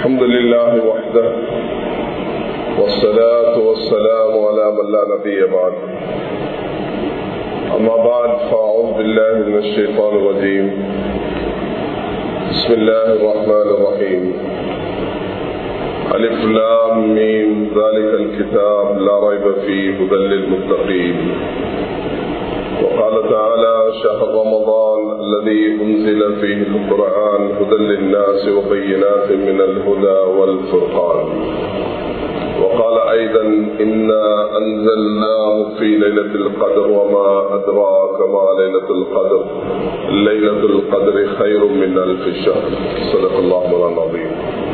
الحمد لله وحده والصلاة والسلام على من لا نبي بعد أما بعد فأعوذ بالله من الشيطان الرجيم بسم الله الرحمن الرحيم ألف لام ميم ذلك الكتاب لا ريب فيه هدى للمتقين وقال تعالى شهر رمضان الذي أنزل فيه القرآن هدى للناس وبينات من الهدى والفرقان وقال أيضا إنا أنزلناه في ليلة القدر وما أدراك ما ليلة القدر ليلة القدر خير من ألف شهر صدق الله مولانا العظيم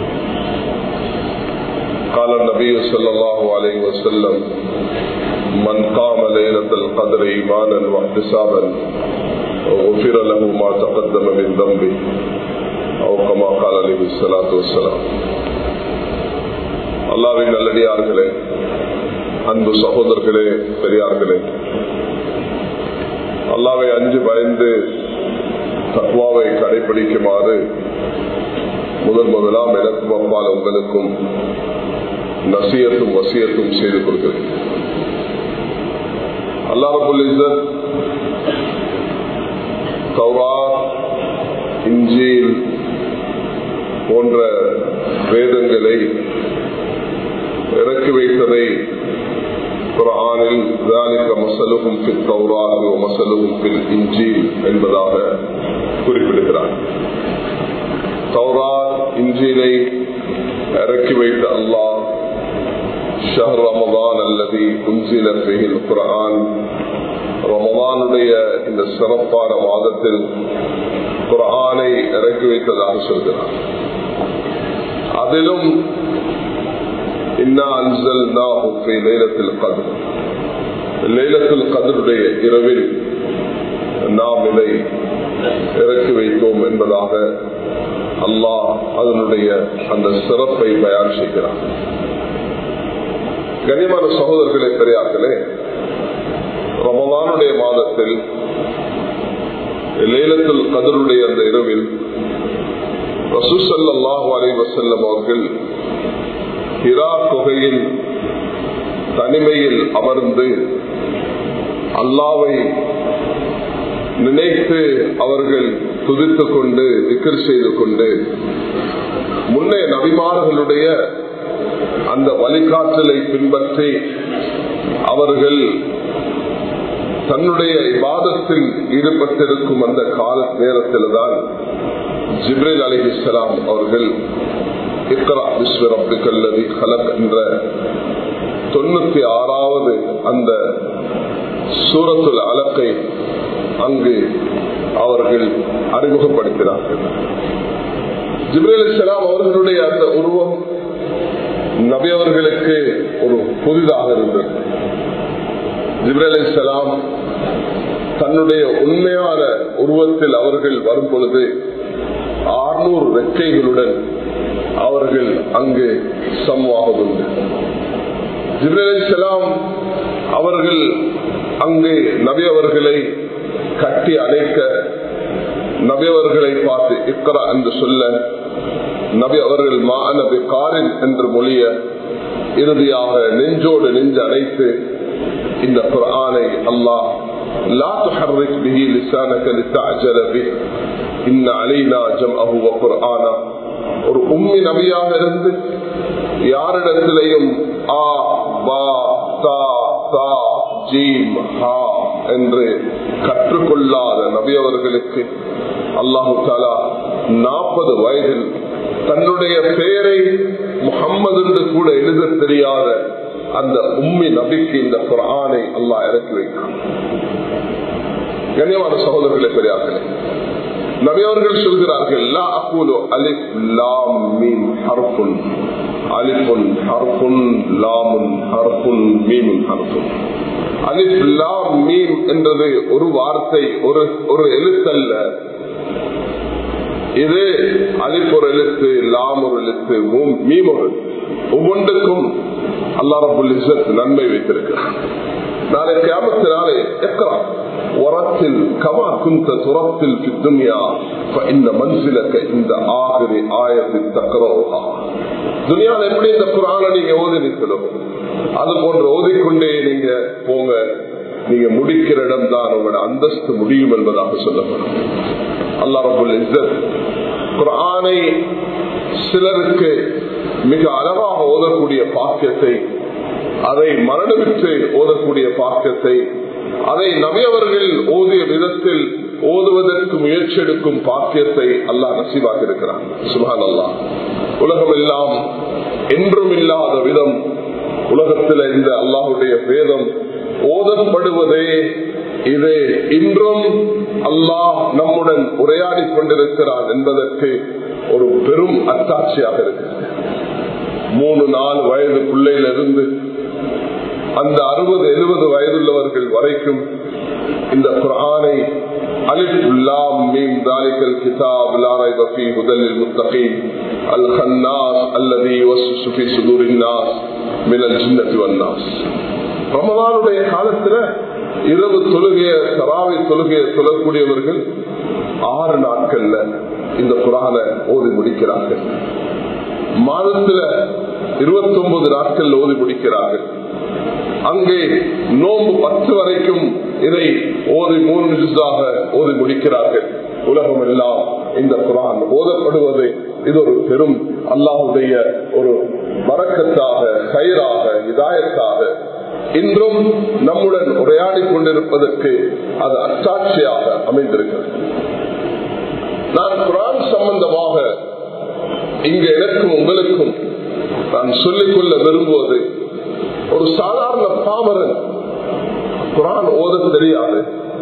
قال النبي صلى الله عليه وسلم من قام ليلة القدر إيمانا واحتسابا غفر له ما تقدم من ذنبه أو كما قال عليه الصلاة والسلام அல்லாவின் நல்லடியார்களே அன்பு சகோதரர்களே பெரியார்களே அல்லாவை அஞ்சு பயந்து தத்வாவை கடைபிடிக்குமாறு முதல் முதலாம் எனக்கும் அப்பால் உங்களுக்கும் நசியத்தும் வசியத்தும் செய்து கொடுக்கிறேன் அல்லாரபுல் இசத் கௌராத் இஞ்சீல் போன்ற வேதங்களை இறக்கி வைத்ததை குரானில் மசலுகும் பில் கௌராத் மசலுகும் பில் இஞ்சீல் என்பதாக குறிப்பிடுகிறார் கௌராத் இஞ்சீலை இறக்கி வைத்த அல்லாஹ் ஷஹர் ரமதான் அல்லது குன்சில பிகில் குரான் ரமதானுடைய இந்த சிறப்பான மாதத்தில் குரானை இறக்கி வைத்ததாக சொல்கிறார் அதிலும் லைலத்தில் கதிர் லைலத்தில் கதருடைய இரவில் நாம் இதை இறக்கி வைத்தோம் என்பதாக அல்லாஹ் அதனுடைய அந்த சிறப்பை தயார் செய்கிறார் கனிமான சகோதரர்களே பெரியார்களே ரமதானுடைய மாதத்தில் லேலத்தில் கதருடைய அந்த இரவில் ரசூசல்லாஹு அலை வசல்லம் அவர்கள் ஹிரா குகையில் தனிமையில் அமர்ந்து அல்லாவை நினைத்து அவர்கள் துதித்துக் கொண்டு விக்கர் செய்து கொண்டு முன்னே நபிமார்களுடைய அந்த வழிகாட்டலை பின்பற்றி அவர்கள் தன்னுடைய விவாதத்தில் ஈடுபட்டிருக்கும் அந்த கால நேரத்தில் தான் ஜிப்ரேல் அலி இஸ்லாம் அவர்கள் இக்ரா விஸ்வரப்புக்கல்லதி கலக் என்ற தொண்ணூத்தி ஆறாவது அந்த சூரத்துல் அலக்கை அங்கு அவர்கள் அறிமுகப்படுத்தினார்கள் ஜிப்ரேல் இஸ்லாம் அவர்களுடைய அந்த உருவம் நபி அவர்களுக்கு ஒரு புதிதாக இருந்தது ஜிப்ரல் இஸ்லாம் தன்னுடைய உண்மையான உருவத்தில் அவர்கள் வரும் பொழுது ஆறுநூறு ரெக்கைகளுடன் அவர்கள் அங்கு சமவாகுதுண்டு ஜிப்ரல் இஸ்லாம் அவர்கள் அங்கு நபி அவர்களை கட்டி அணைக்க நபி அவர்களை பார்த்து இக்கரா என்று சொல்ல நபி அவர்கள் மாநபி காரின் என்று மொழிய இறுதியாக நெஞ்சோடு நெஞ்சு அணைத்து இந்த குரானை அல்லாஹ் لا تحرك به لسانك لتعجل به إن علينا جمعه وقرآنا ஒரு உம்மி நபியாக இருந்து யாரிடத்திலையும் ஆ பா தா தா ஜீம் ஹா என்று கற்றுக்கொள்ளாத நபி அவர்களுக்கு அல்லாஹு தாலா நாற்பது வயதில் தன்னுடைய பெயரை முகம்மது என்று கூட எழுத தெரியாத அந்த உம்மி நபிக்கு இந்த குரானை அல்லா இறக்கி வைக்கிறான் கண்ணியமான சகோதரர்களே பெரியார்களே நபியவர்கள் சொல்கிறார்கள் லா அகூலு அலிஃப் லாம் மீம் ஹர்ஃபுன் அலிஃபுன் ஹர்ஃபுன் லாமுன் ஹர்ஃபுன் மீமுன் ஹர்ஃபுன் அலிஃப் லாம் மீம் என்றது ஒரு வார்த்தை ஒரு ஒரு எழுத்தல்ல இது அலிப் ஒரு எழுத்து லாம் ஒரு எழுத்து மீம் ஒரு ஒவ்வொன்றுக்கும் அல்லா ரபுல் இசத் நன்மை வைத்திருக்கிறார் நாளை கிராமத்தினாலே எக்கரா ورتل كما كنت ترتل في الدنيا فإن منزلك عند آخر آية تقرأها துனியாவில் எப்படி இந்த குரான நீங்க ஓதினீங்களோ அது போன்று ஓதிக்கொண்டே நீங்க போங்க நீங்க முடிக்கிற இடம் தான் உங்களோட அந்தஸ்து முடியும் என்பதாக சொல்லப்படும் அல்லா ரபுல் இஸ்ஸத் குரானை சிலருக்கு மிக அழகாக ஓதக்கூடிய பாக்கியத்தை அதை மரணமிட்டு ஓதக்கூடிய பாக்கியத்தை அதை நவியவர்கள் ஓதிய விதத்தில் ஓதுவதற்கு முயற்சி எடுக்கும் பாக்கியத்தை அல்லாஹ் நசீவாக இருக்கிறான் சுபான் அல்லா உலகம் எல்லாம் என்றும் இல்லாத விதம் உலகத்தில் இந்த அல்லாஹுடைய வேதம் ஓதப்படுவதே இது இன்றும் அல்லாஹ் நம்முடன் உரையாடி கொண்டிருக்கிறான் என்பதற்கு ஒரு பெரும் அத்தாட்சியாக இருக்கிறது மூணு நாலு வயது பிள்ளையிலிருந்து அந்த அறுபது எழுபது வயதுள்ளவர்கள் வரைக்கும் இந்த குரானை அலிஃபுல்லாம் மீம் தாலிகல் கிதாப் லா ரைப ஃபீ ஹுதல் முத்தகீன் அல் கன்னாஸ் அல்லதி வஸ்வசு ஃபீ சுதூரின் நாஸ் மினல் ஜின்னத்தி வன்னாஸ் ரமதானுடைய காலத்துல இரவு தொழுகைய சராவை தொழுகைய சொல்லக்கூடியவர்கள் ஆறு நாட்கள்ல இந்த குரான ஓதி முடிக்கிறார்கள் மாதத்துல இருபத்தி ஒன்பது நாட்கள் ஓதி முடிக்கிறார்கள் அங்கே நோம்பு பத்து வரைக்கும் இதை ஓதி மூணு நிமிஷமாக ஓதி முடிக்கிறார்கள் உலகம் எல்லாம் இந்த குரான் ஓதப்படுவது இது ஒரு பெரும் அல்லாஹுடைய ஒரு வரக்கத்தாக கயிறாக இதாயத்தாக இன்றும் நம்முடன் உரையாடி கொண்டிருப்பதற்கு அது அச்சாட்சியாக அமைந்திருக்கிறது நான் குரான் சம்பந்தமாக இங்கு எனக்கும் உங்களுக்கும் நான் சொல்லிக்கொள்ள விரும்புவது ஒரு சாதாரண பாமரன் குரான் ஓத தெரியாது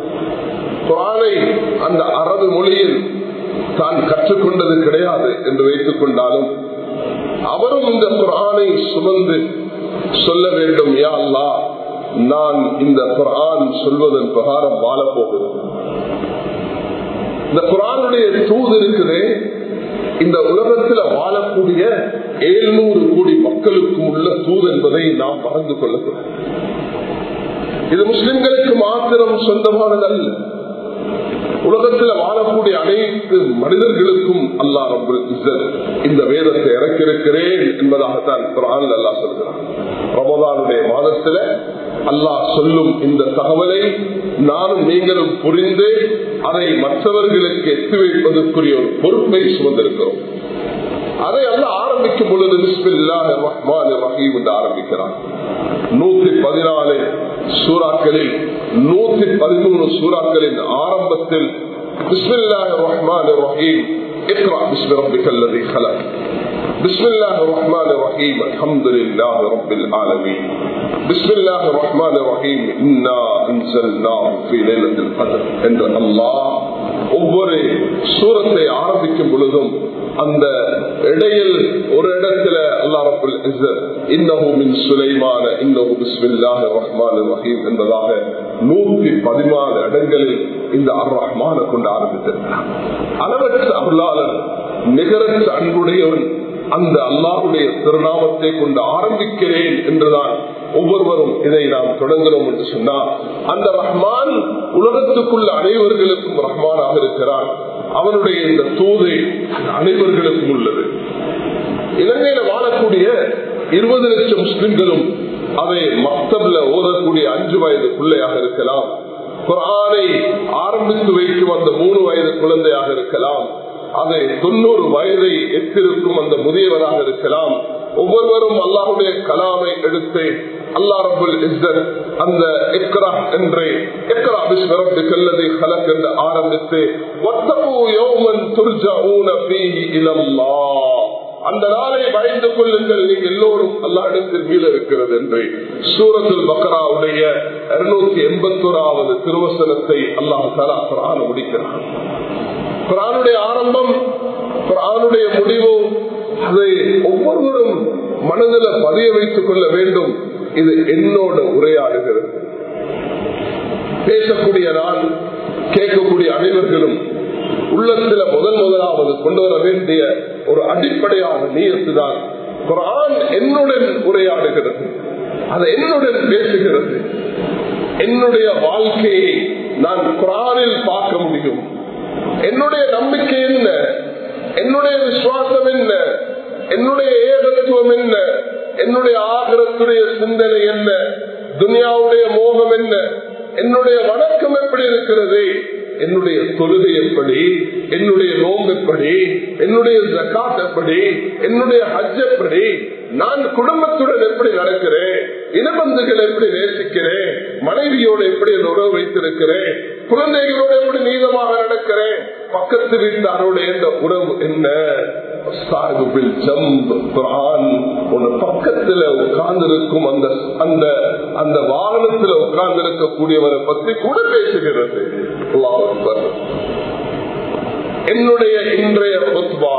குரானை அந்த அரபு மொழியில் தான் கற்றுக்கொண்டது கிடையாது என்று வைத்துக் கொண்டாலும் அவரும் இந்த குரானை சுமந்து சொல்ல வேண்டும் யா அல்லா நான் இந்த குரான் சொல்வதன் பிரகாரம் வாழப்போகிறேன் இந்த குரானுடைய தூது இருக்குதே இந்த உலகத்தில் வாழக்கூடிய எழுநூறு கோடி மக்களுக்கும் உள்ள தூது என்பதை நாம் மறந்து கொள்ளக்கூடாது இது முஸ்லிம்களுக்கு மாத்திரம் சொந்தமானதல்ல உலகத்தில் வாழக்கூடிய அனைத்து மனிதர்களுக்கும் அல்லா ரபுல் இந்த வேதத்தை இறக்கிருக்கிறேன் என்பதாகத்தான் குரான் அல்லா சொல்கிறான் ரமதானுடைய மாதத்துல அல்லாஹ் சொல்லும் இந்த தகவலை நானும் நீங்களும் புரிந்து அதை மற்றவர்களுக்கு எத்தி வைப்பதற்குரிய ஒரு பொறுப்பை சுமந்திருக்கிறோம் அதை அல்ல ஆரம்பிக்கும் பொழுது ரஹ்மான் ரஹீம் என்று ஆரம்பிக்கிறான் நூத்தி பதினாலு சூறாக்களில் நூத்தி பதிமூணு சூறாக்களின் ஆரம்பத்தில் பிஸ்மில்லாஹ் ரஹ்மான் ரஹீம் اقرأ باسم ربك الذي خلق بسم الله الرحمن الرحيم الحمد لله رب العالمين بسم الله الرحمن الرحيم إنا أنزلناه في ليلة القدر عند الله ஒவ்வொரு சூரத்தை ஆரம்பிக்கும் பொழுதும் அந்த இடையில் ஒரு இடத்துல அல்லா ரபுல் இன்னஹு மின் சுலைமான இன்னஹு பிஸ்மில்லாஹ் ரஹ்மான் ரஹீம் என்பதாக நூத்தி பதினாலு இடங்களில் இந்த அர் ரஹ்மான கொண்டு ஆரம்பித்திருக்கிறார் அளவற்ற அருளாளர் நிகரற்ற அன்புடையவன் அந்த அல்லாஹுடைய திருநாமத்தை கொண்டு ஆரம்பிக்கிறேன் என்றுதான் ஒவ்வொருவரும் இதை நாம் தொடங்குகிறோம் என்று சொன்னால் அந்த ரஹ்மான் உலகத்துக்குள்ள அனைவர்களுக்கும் ரஹ்மானாக இருக்கிறான் அவனுடைய இந்த தூதை அனைவர்களுக்கும் உள்ளது இலங்கையில வாழக்கூடிய இருபது லட்சம் முஸ்லிம்களும் அவை மக்தப்ல ஓதக்கூடிய அஞ்சு வயது பிள்ளையாக இருக்கலாம் குரானை ஆரம்பித்து வைக்கும் அந்த மூணு வயது குழந்தையாக இருக்கலாம் அதை தொண்ணூறு வயதை எத்திருக்கும் அந்த முதியவராக இருக்கலாம் ஒவ்வொருவரும் அல்லாஹுடைய கலாமை எடுத்து அல்லா ரபுல் இஸ்ஸத் அந்த இக்ரா என்று இக்ரா பிஸ்மரத்து கல்லதை கலக் என்று ஆரம்பித்து வத்தகு யோமன் துர்ஜஊன ஃபீஹி இலல்லாஹ் அந்த நாளை பயந்து கொள்ளுங்கள் நீங்க எல்லோரும் அல்லாடத்தில் மீள இருக்கிறது என்று சூரத்துல் பக்ராவுடைய இருநூத்தி எண்பத்தோராவது திருவசனத்தை அல்லாஹ் தலா குரான முடிக்கிறான் குரானுடைய ஆரம்பம் குரானுடைய முடிவு அதை ஒவ்வொருவரும் மனதில் பதிய வைத்துக் கொள்ள வேண்டும் இது என்னோட உரையாடுகிறது பேசக்கூடிய நான் கேட்கக்கூடிய அனைவர்களும் உள்ளத்துல முதல் முதலாவது கொண்டு வர வேண்டிய ஒரு அடிப்படையான நீயத்து தான் குரான் என்னுடன் உரையாடுகிறது அது என்னுடன் பேசுகிறது என்னுடைய வாழ்க்கையை நான் குரானில் பார்க்க முடியும் என்னுடைய நம்பிக்கை என்ன என்னுடைய விசுவாசம் என்ன என்னுடைய ஏகத்துவம் என்ன என்னுடைய ஆகரத்துடைய சிந்தனை என்ன துனியாவுடைய மோகம் என்ன என்னுடைய வணக்கம் எப்படி இருக்கிறது என்னுடைய தொழுகை எப்படி என்னுடைய நோம்பு எப்படி என்னுடைய ஜக்காத் எப்படி என்னுடைய ஹஜ் எப்படி நான் குடும்பத்துடன் எப்படி நடக்கிறேன் இனபந்துகள் எப்படி நேசிக்கிறேன் மனைவியோடு எப்படி என் உறவு வைத்திருக்கிறேன் குழந்தைகளோடு எப்படி நீதமாக நடக்கிறேன் பக்கத்து வீட்டாரோட எந்த உறவு என்ன பக்கத்துல உட்கார்ந்து இருக்கும் அந்த அந்த அந்த வாகனத்துல உட்கார்ந்து இருக்கக்கூடியவரை பற்றி கூட பேசுகிறது என்னுடைய இன்றைய பொத்வா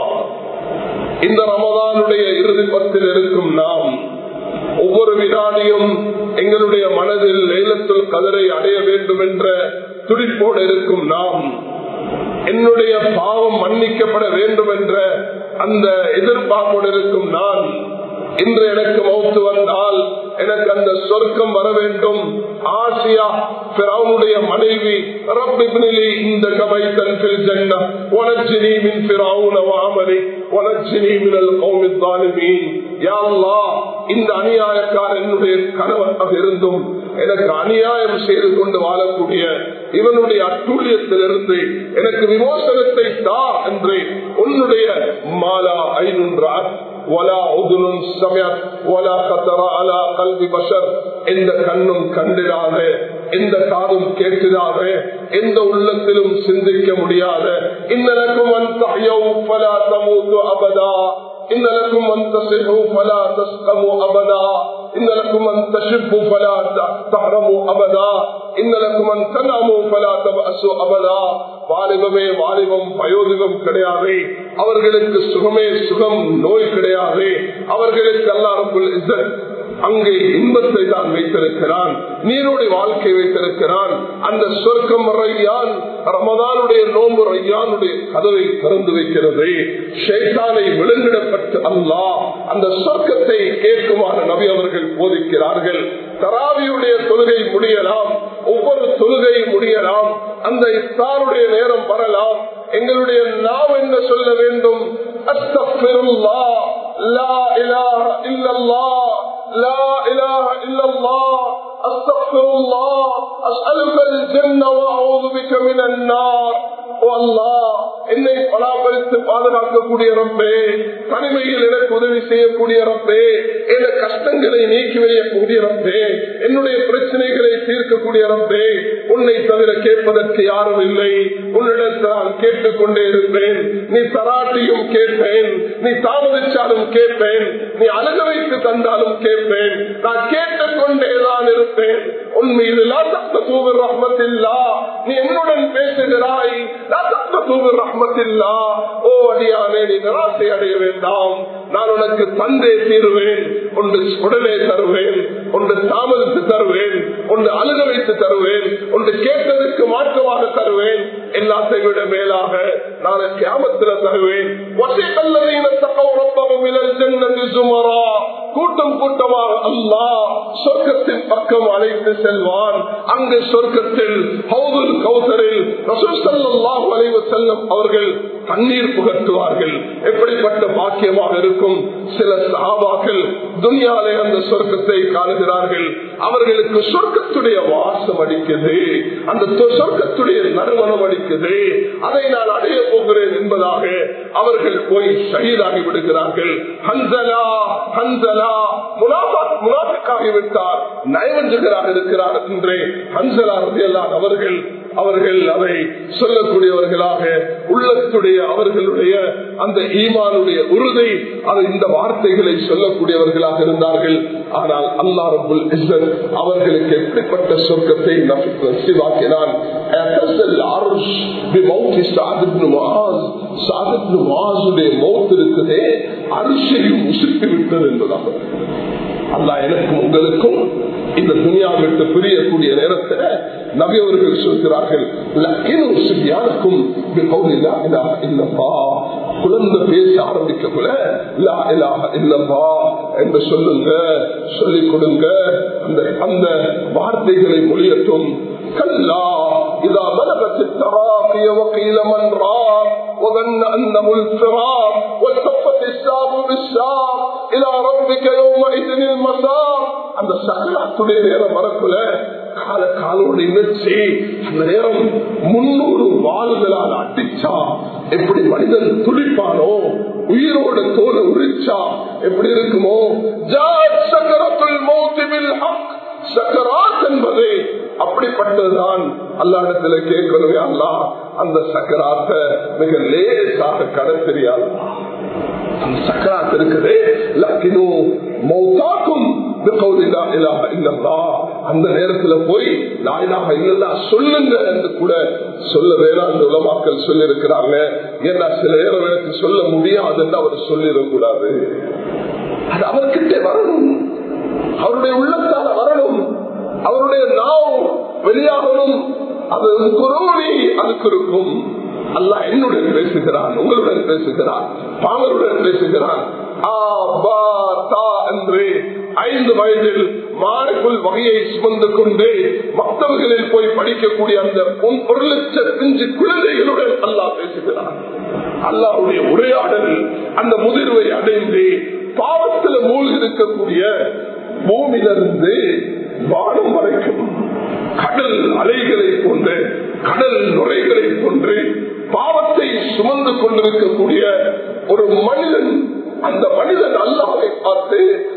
இந்த ரமதானுடைய இறுதி பத்தில் இருக்கும் நாம் ஒவ்வொரு வினாடியும் எங்களுடைய மனதில் லேலத்தில் கதரை அடைய வேண்டும் என்ற துடிப்போடு இருக்கும் நாம் என்னுடைய பாவம் மன்னிக்கப்பட வேண்டும் என்ற அந்த எதிர்பார்ப்போடு இருக்கும் நான் இன்று எனக்கு மௌத்து வந்தால் எனக்கு அந்த சொர்க்கம் வர வேண்டும் ஆசியா பிறவுடைய மனைவி ரப்பிபினிலி இந்த கபை தன்பில் ஜன்ன உனச்சினி மின் பிறவுன வாமரி உனச்சினி மினல் கௌமித்தாலுமீன் யாழ்லா இந்த அநியாயக்கார என்னுடைய கணவனாக இருந்தும் எனக்கு அநியாயம் செய்து கொண்டு வாழக்கூடிய இவனுடைய அட்டூழியத்திலிருந்து எனக்கு விமோசனத்தை தா என்று உன்னுடைய மாலா ஐநூன்றார் ولا أذن سمعت ولا خطر على قلب بشر எந்த கண்ணும் கண்டிடாத எந்த காதும் கேட்கிறாத எந்த உள்ளத்திலும் சிந்திக்க முடியாத இன்னலக்கும் பலா தமூத்து அபதா إن لكم أن تصحوا فلا تسقموا أبدا إن لكم أن تشبوا فلا تحرموا أبدا إن لكم أن تناموا فلا تبأسوا أبدا வாலிபமே வாலிபம் பயோதிபம் கிடையாது அவர்களுக்கு சுகமே சுகம் நோய் கிடையாது அவர்களுக்கு அல்லாருக்குள் அங்கே இன்பத்தை தான் வைத்திருக்கிறான் நீருடைய வாழ்க்கை வைத்திருக்கிறான் அந்த சொர்க்கம் ரையான் ரமதானுடைய நோம்பு ரையானுடைய கதவை திறந்து வைக்கிறது ஷேத்தானை விழுங்கிடப்பட்டு அல்லா அந்த சொர்க்கத்தை கேட்குமாறு நபி அவர்கள் போதிக்கிறார்கள் தராவியுடைய தொழுகை முடியலாம் ஒவ்வொரு தொழுகை முடியலாம் அந்த இஸ்தாருடைய நேரம் வரலாம் எங்களுடைய நாம் என்ன சொல்ல வேண்டும் அஸ்தபிருல்லா லா இலாஹ இல்லல்லாஹ் لا إله إلا الله أستغفر الله أسألك الجنة وأعوذ بك من النار என்னை பலாபரித்து பாதுகாக்கக்கூடிய ரப்பே தனிமையில் எனக்கு உதவி செய்யக்கூடிய ரப்பே என் கஷ்டங்களை நீக்கி வைக்கக்கூடிய ரப்பே என்னுடைய பிரச்சனைகளை தீர்க்கக்கூடிய ரப்பே உன்னை தவிர கேட்பதற்கு யாரும் இல்லை உன்னிடத்தில் நான் கேட்டுக்கொண்டே இருப்பேன் நீ தராட்டியும் கேட்பேன் நீ தாமதிச்சாலும் கேட்பேன் நீ அழக வைத்து தந்தாலும் கேட்பேன் நான் கேட்டுக்கொண்டேதான் இருப்பேன் உண்மையில் ரஹ்மத்தில்லா நீ என்னுடன் பேசுகிறாய் ரஹ்மத்தில்லா ஓ அடியானே நீ நிராசை அடைய வேண்டாம் நான் உனக்கு தந்தே தீருவேன் ஒன்று உடனே தருவேன் ஒன்று தாமதித்து தருவேன் ஒன்று அழுக வைத்து தருவேன் ஒன்று கேட்டதற்கு மாற்றமாக தருவேன் எல்லாத்தை விட மேலாக நான் கியாமத்தில் தருவேன் ஒற்றை கல்லறையின தக்கவரப்பவும் சுமரா கூட்டம் கூட்டமாக அல்லா சொர்க்கத்தின் பக்கம் அழைத்து செல்வான் அங்கு சொர்க்கத்தில் ஹவுதுல் கௌசரில் ரசூசல்லாஹு அலைவு செல்லும் அவர்கள் தண்ணீர் புகட்டுவார்கள் எப்படிப்பட்ட பாக்கியமாக இருக்கும் சில சாபாக்கள் துனியாலே அந்த சொர்க்கத்தை காணுகிறார்கள் அவர்களுக்கு சொர்க்கத்துடைய வாசம் அடிக்குது அந்த சொர்க்கத்துடைய நறுமணம் அடிக்குது அதை நான் அடைய போகிறேன் என்பதாக அவர்கள் போய் ஷஹீதாகி விடுகிறார்கள் ஹன்சலா ஹன்சலா முனாஃபிக்காகிவிட்டார் நயவஞ்சகராக இருக்கிறார் என்றே ஹன்சலா ரதியல்லான் அவர்கள் அவர்கள் அதை சொல்லக்கூடியவர்களாக உள்ளத்துடைய அவர்களுடைய அந்த ஈமானுடைய உறுதி அது இந்த வார்த்தைகளை சொல்லக்கூடியவர்களாக இருந்தார்கள் ஆனால் அல்லா ரபுல் அவர்களுக்கு எப்படிப்பட்ட சொர்க்கத்தை நசிவாக்கினான் இருக்குதே அரிசையும் உசுப்பி விட்டது என்பதாக அல்லா எனக்கும் உங்களுக்கும் இந்த துணியா விட்டு பிரியக்கூடிய நேரத்தில் நபி அவர்கள் சொல்கிறார்கள் யாருக்கும் குழந்தை பேச ஆரம்பிக்கக்குள்ள இல்லப்பா என்று சொல்லுங்க சொல்லிக் கொடுங்க அந்த அந்த வார்த்தைகளை மொழியட்டும் كلا إذا بلغت التراقي وقيل من راق وظن أنه الفراق والتفت الساق بالساق الى ربك يومئذ المساق அந்த சக்கராத்துடைய நேரம் வரக்குள்ள கால காலோடு இணைச்சி அந்த நேரம் முன்னூறு வாள்களால் அடிச்சா எப்படி மனிதன் துடிப்பானோ உயிரோட தோலை உரிச்சா எப்படி இருக்குமோ ஜாத் சக்கரத்துல் மௌத்திபில் ஹக் சக்கராத் என்பது அப்படிப்பட்டதுதான் அல்லாடத்துல கேட்கணுமே அல்லா அந்த சக்கராத்தை மிக லேசாக கடத்தெரியாது அந்த சக்கராத் இருக்குது லக்கினோ மௌத்தாக்கும் அந்த நேரத்துல போய் நாயனாக இல்லல்லா சொல்லுங்க என்று கூட சொல்ல வேணாம் உலமாக்கள் சொல்லி இருக்கிறாங்க ஏன்னா சில நேரம் எனக்கு சொல்ல முடியாதுன்னு அவர் சொல்லிடக்கூடாது அது அவர்கிட்ட வரணும் அவருடைய உள்ளத்தால வரணும் அவருடைய நாவ் வெளியாகணும் அது குரோனி அதுக்கு இருக்கும் அல்ல என்னுடன் பேசுகிறான் உங்களுடன் பேசுகிறான் பாமருடன் பேசுகிறான் என்று ஐந்து வயதில் மாறுக்குள் வகையை சுமந்து கொண்டு மக்தவர்களில் போய் படிக்கக்கூடிய அந்த ஒரு லட்ச பிஞ்சு குழந்தைகளுடன் அல்லாஹ் பேசுகிறான் அல்லாவுடைய உரையாடல் அந்த முதிர்வை அடைந்து பாவத்தில் மூழ்கி இருக்கக்கூடிய பூமியிலிருந்து வானம் வரைக்கும் கடல் அலைகளை கொண்டு கடல் நுரைகளை கொண்டு பாவத்தை சுமந்து கொண்டிருக்கக்கூடிய ஒரு மனிதன் அந்த மனிதன் அல்லாவை பார்த்து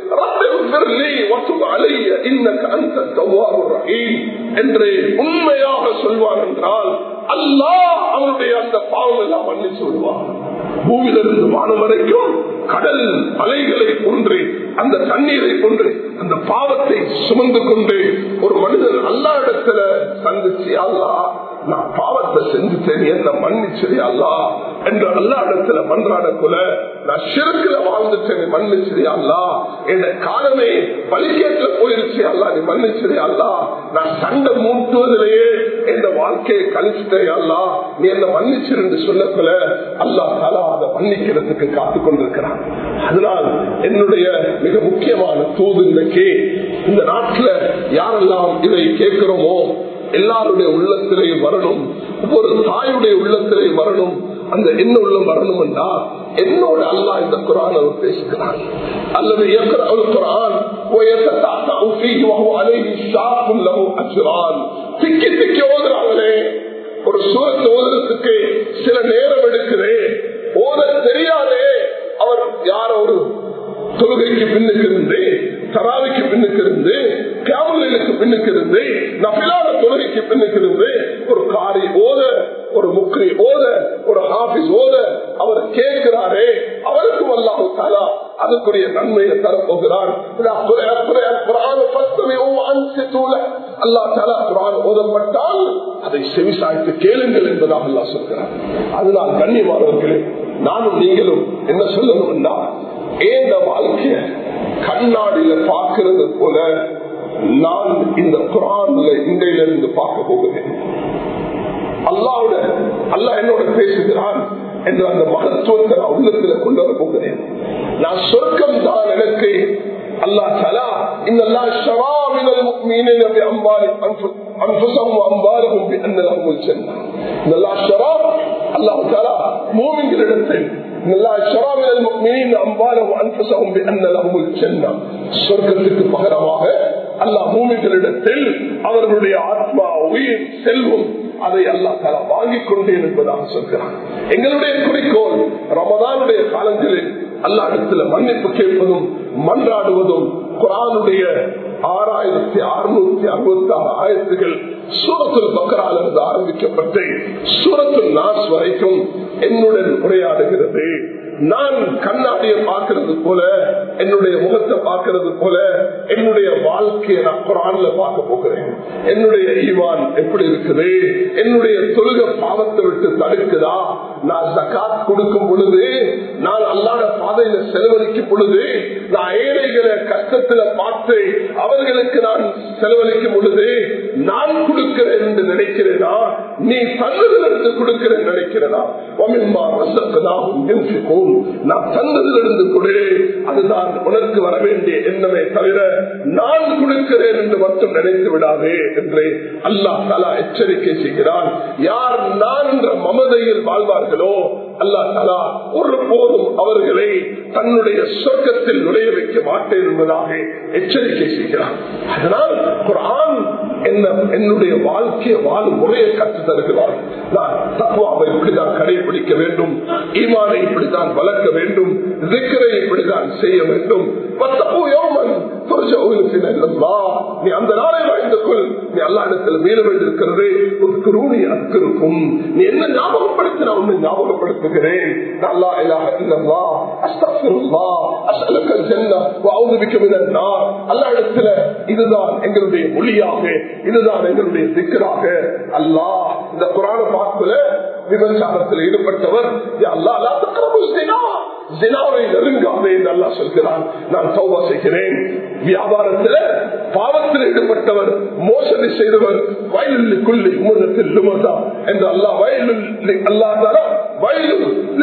என்று உண்மையாக சொல்வான் என்றால் அல்லாஹ் அவனுடைய அந்த பாவம் எல்லாம் மன்னிச்சு விடுவான் பூமியிலிருந்து வானம் வரைக்கும் கடல் அலைகளை கொன்று அந்த தண்ணீரை கொன்று அந்த பாவத்தை சுமந்து கொண்டு ஒரு மனிதன் அல்லா இடத்துல சந்திச்சு அல்லா நான் பாவத்தை செஞ்சுட்டேன் என்ன மன்னிச்சது அல்லா என்று அல்லா இடத்துல மன்றாட போல நான் சிறுக்கில வாழ்ந்துட்டேன் மன்னிச்சது அல்லா என் காலமே பலிக்கேட்டுல போயிருச்சு அல்லா நீ மன்னிச்சது அல்லா நான் சண்டை மூட்டுவதிலேயே என் வாழ்க்கையை கழிச்சிட்டேன் அல்லா நீ என்ன மன்னிச்சிருந்து சொல்லக்குள்ள அல்லா தலா அதை மன்னிக்கிறதுக்கு காத்து கொண்டிருக்கிறான் அதனால் என்னுடைய மிக முக்கியமான தூது இன்னைக்கு இந்த நாட்டுல யாரெல்லாம் இதை கேட்கிறோமோ எல்லாருடைய உள்ளத்திலையும் வரணும் ஒவ்வொரு தாயுடைய உள்ளத்திலையும் வரணும் அந்த என்ன உள்ளம் வரணும் என்றா என்னோட அல்லா இந்த குரான் அவர் பேசுகிறான் அல்லது குரான் திக்கி திக்கி ஓதுறாங்களே ஒரு சூரத்து ஓதுறதுக்கு சில நேரம் எடுக்குது ஓத தெரியாதே அவர் யார ஒரு தொழுகைக்கு பின்னுக்கு இருந்து தராவிக்கு பின்னுக்கு இருந்து கேமலுக்கு பின்னுக்கு இருந்து நபிலான தொழுகைக்கு பின்னுக்கு இருந்து ஒரு காரி ஓத ஒரு முக்ரி ஓத ஒரு ஹாபிஸ் ஓத அவர் கேட்கிறாரே அவருக்கும் அல்லாஹு தாலா அதுக்குரிய நன்மையை தரப்போகிறார் அல்லா தாலா குரான் ஓதப்பட்டால் அதை செவிசாய்த்து கேளுங்கள் என்பதாக அல்லா சொல்கிறார் அதனால் கண்ணியமானவர்களே நானும் நீங்களும் என்ன சொல்லணும்னா ஏந்த வாழ்க்கைய கண்ணாடியில பார்க்கிறது போல நான் இந்த குரான்ல இன்றையிலிருந்து பார்க்க போகிறேன் அல்லாவோட அல்லா என்னோட பேசுகிறான் என்ற அந்த மகத்துவத்தை நான் உள்ளத்துல கொண்டு வர போகிறேன் நான் சொர்க்கம் தான் எனக்கு அல்லா தலா இன்னல்லா ஷராமினல் முக்மீனின பி அம்பாலி அன்ஃபுஸஹும் அம்பாலஹும் பி அன்ன லஹுல் ஜன்னah இன்னல்லா ஷராப் அல்லாஹ் தஆலா மூமின்களிடத்தில் இன்னல்லா ஷராமினல் முக்மீனின அம்பாலஹும் அன்ஃபுஸஹும் பி அன்ன லஹுல் ஜன்னah சொர்க்கத்துக்கு பகரமாக அல்லாஹ் மூமின்களிடத்தில் அவர்களுடைய ஆத்மா உயிர் செல்வம் அதை அல்லா தலா வாங்கிக் கொண்டேன் என்பதாக சொல்கிறான் எங்களுடைய குறிக்கோள் ரமதானுடைய காலங்களில் அல்லா இடத்துல மன்னிப்பு கேட்பதும் மன்றாடுவதும் குரானுடைய ஆறாயிரத்தி அறுநூத்தி அறுபத்தி ஆறு ஆயிரத்துகள் சூரத்தில் பக்கராலிருந்து ஆரம்பிக்கப்பட்டு சூரத்தில் நாஸ் வரைக்கும் என்னுடன் உரையாடுகிறது நான் கண்ணாடியை பார்க்கறது போல என்னுடைய முகத்தை பார்க்கறது போல என்னுடைய வாழ்க்கையை நான் குரான்ல பார்க்க போகிறேன் என்னுடைய ஈவான் எப்படி இருக்குது என்னுடைய தொழுக பாவத்தை விட்டு தடுக்குதா நான் சக்காத் கொடுக்கும் பொழுது நான் அல்லாத பாதையில செலவழிக்கும் பொழுது நான் ஏழைகளை கஷ்டத்துல பார்த்து அவர்களுக்கு நான் செலவழிக்கும் பொழுது நான் கொடுக்கிறேன் என்று நினைக்கிறேனா நீ தந்ததிலிருந்து கொடுக்கிறேன் நினைக்கிறேனா ஒமின்மா ரசத்ததாகும் யுன்ஃபிகூன். நான் தந்ததிலிருந்து கொடு அதுதான் உனக்கு வர வேண்டிய எண்ணமே தவிர நான் கொடுக்கிறேன் என்று மட்டும் நினைத்து விடாதே என்று அல்லாஹ் தலா எச்சரிக்கை செய்கிறான் யார் நான் என்ற மமதையில் வாழ்வார்களோ அல்லாஹ் தலா ஒரு போதும் அவர்களை தன்னுடைய சொர்க்கத்தில் நுழைய வைக்க மாட்டேன் என்பதாக எச்சரிக்கை செய்கிறான் அதனால் குரான் என்ன என்னுடைய வாழ்க்கையை வாழும் முறையை கற்று தருகிறார் நான் தக்குவாவை இப்படிதான் கடைபிடிக்க வேண்டும் ஈமானை இப்படித்தான் வளர்க்க வேண்டும் திக்கரை இப்படிதான் செய்ய வேண்டும் வத்தப்பூ யோமன் நீ அந்த நாளை வாழ்ந்து கொள் நீ அல்லா இடத்துல மீற வேண்டியிருக்கிறது உட்குருணி அத்திருக்கும் நீ என்ன ஞாபகப்படுத்தி நான் உன்னை ஞாபகப்படுத்துகிறேன் அல்லா இலாக இல்லல்லா அஸ்தக்ஃபிருல்லா அஸ்அலுக்கல் ஜன்னah வஅஊது பிக்க மினன் நார் அல்லா இடத்துல இதுதான் எங்களுடைய மொழியாக இதுதான் எங்களுடைய திக்கராக அல்லாஹ் இந்த குரான பார்க்கல விபச்சாரத்தில் ஈடுபட்டவர் யா அல்லாஹ் லா தக்ரபு ஸினா ஜினாவை நெருங்காதே என்று அல்லா சொல்கிறான் நான் தௌபா செய்கிறேன் வியாபாரத்தில் பாவத்தில் ஈடுபட்டவர் மோசடி செய்தவர் வயலில் குள்ளி உமதத்தில் லுமதா என்று அல்லா வயலில் அல்லா தாரா வயலில்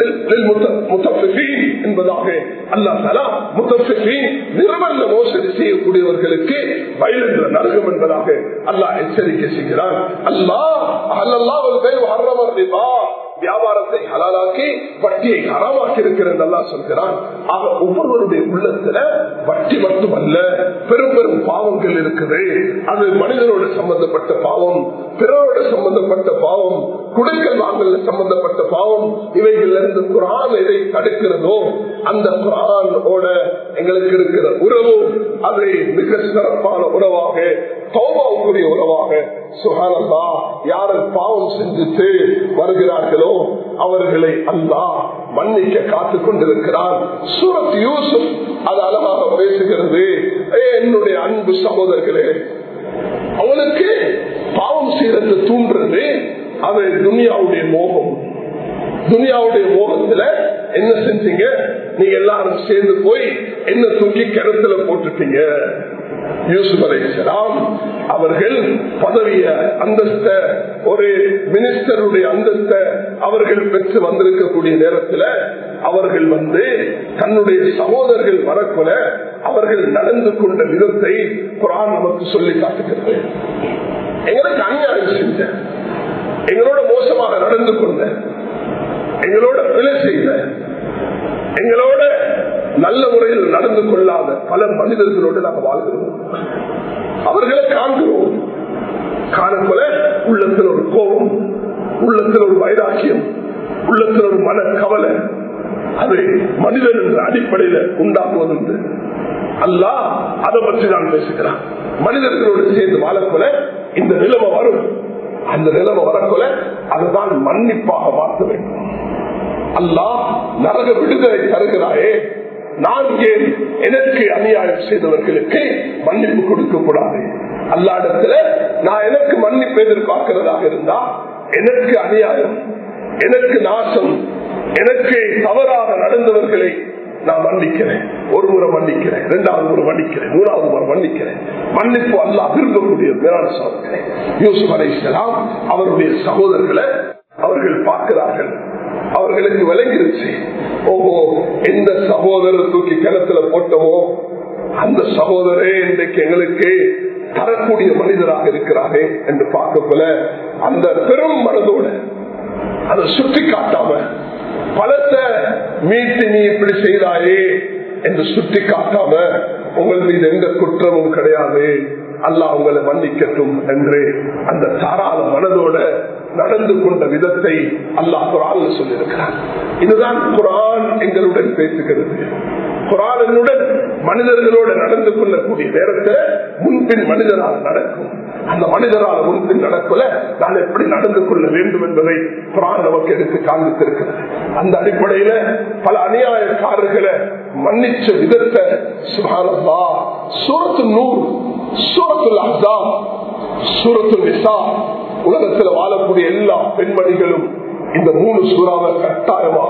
என்பதாக அல்லா தாரா முத்தஃபி நிர்மல்ல மோசடி செய்யக்கூடியவர்களுக்கு வயல் என்ற நரகம் என்பதாக அல்லாஹ் எச்சரிக்கை செய்கிறான் அல்லாஹ் அல்லா ஹர்ரமர் வியாபாரத்தை ஹலாலாக்கி வட்டியை ஹராமாக்கி இருக்கிறேன் நல்லா சொல்கிறான் ஆக ஒவ்வொருவருடைய உள்ளத்துல வட்டி மட்டுமல்ல பெரும் பெரும் பாவங்கள் இருக்குது அது மனிதனோட சம்பந்தப்பட்ட பாவம் பிறரோட சம்பந்தப்பட்ட பாவம் குடுக்கல் வாங்கல சம்பந்தப்பட்ட பாவம் இவைகள் இருந்து குரான் எதை தடுக்கிறதோ அந்த குரானோட எங்களுக்கு இருக்கிற உறவு அதை மிக சிறப்பான உறவாக தௌபாவுக்குரிய உறவாக சுகானந்தா யாரு பாவம் செஞ்சுட்டு வருகிறார்களோ அவர்களை அல்லா மன்னிக்க காத்து கொண்டிருக்கிறார் சூரத் யூசுப் அது அழகாக பேசுகிறது என்னுடைய அன்பு சகோதரர்களே அவனுக்கு பாவம் செய்யறது தூண்டுறது அது துனியாவுடைய மோகம் துனியாவுடைய மோகத்துல என்ன செஞ்சீங்க நீங்க எல்லாரும் சேர்ந்து போய் என்ன தூக்கி கிணத்துல போட்டுட்டீங்க யூசுப் அலைசலாம் அவர்கள் பதவிய அந்தஸ்த ஒரு மினிஸ்டருடைய அந்தஸ்த அவர்கள் பெற்று வந்திருக்கக்கூடிய நேரத்தில் அவர்கள் வந்து தன்னுடைய சகோதரர்கள் வரக்குல அவர்கள் நடந்து கொண்ட விதத்தை குரான் நமக்கு சொல்லி காட்டுகிறது எங்களுக்கு அநியாயம் செஞ்ச எங்களோட மோசமாக நடந்து கொண்ட எங்களோட பிழை செய்த எங்களோட நல்ல முறையில் நடந்து கொள்ளாத பல மனிதர்களோடு நாங்கள் வாழ்கிறோம் அவர்களை காண்கிறோம் காணப்போல உள்ளத்தில் ஒரு கோபம் உள்ளத்தில் ஒரு வைராக்கியம் உள்ளத்தில் ஒரு மன கவலை அது மனிதன் என்ற அடிப்படையில் உண்டாக்குவது அல்லா அதை பற்றி நான் பேசுகிறான் மனிதர்களோடு சேர்ந்து வாழக்கொல இந்த நிலைமை வரும் அந்த நிலைமை வரக்கொல அதுதான் மன்னிப்பாக மாற்ற வேண்டும் அல்லாஹ் நரக விடுதலை தருகிறாயே நான் ஏன் எனக்கு அநியாயம் செய்தவர்களுக்கு மன்னிப்பு கொடுக்க கூடாது அல்லாடத்துல நான் எனக்கு மன்னிப்பு எதிர்பார்க்கிறதாக இருந்தா எனக்கு அநியாயம் எனக்கு நாசம் எனக்கு தவறாக நடந்தவர்களை நான் மன்னிக்கிறேன் ஒரு முறை மன்னிக்கிறேன் இரண்டாவது முறை மன்னிக்கிறேன் மூணாவது முறை மன்னிக்கிறேன் மன்னிப்பு அல்லா விரும்பக்கூடிய மேலான சோதனை யூசுப் அலை அவருடைய சகோதரர்களை அவர்கள் பார்க்கிறார்கள் அவர்களுக்கு விளங்கிருச்சு ஓஹோ எந்த சகோதரர் தூக்கி கிணத்துல போட்டோமோ அந்த சகோதரே இன்றைக்கு எங்களுக்கு தரக்கூடிய மனிதராக இருக்கிறாரே என்று பார்க்க போல அந்த பெரும் மனதோட அதை சுட்டி காட்டாம பலத்தை மீட்டு நீ இப்படி செய்தாயே என்று சுட்டி காட்டாம உங்கள் மீது எந்த குற்றமும் கிடையாது அல்லா உங்களை மன்னிக்கட்டும் என்று அந்த தாராள மனதோட நடந்து கொண்ட விதத்தை அல்லாஹ் குரான் சொல்லியிருக்கிறார் இதுதான் குரான் எங்களுடன் பேசுகிறது குரானுடன் மனிதர்களோடு நடந்து கொள்ளக்கூடிய நேரத்தில் முன்பின் மனிதரால் நடக்கும் அந்த மனிதரால் முன்பின் நடக்கல நான் எப்படி நடந்து கொள்ள வேண்டும் என்பதை குரான் நமக்கு எடுத்து காண்பித்திருக்கிறது அந்த அடிப்படையில பல அநியாயக்காரர்களை மன்னிச்ச விதத்தை சுகானந்தா சூரத்து நூறு சூரத்துல் அஹா சூரத்துல் நிசா உலகத்தில் வாழக்கூடிய எல்லா பெண்மணிகளும் இந்த மூணு சூறாவை கட்டாயமாக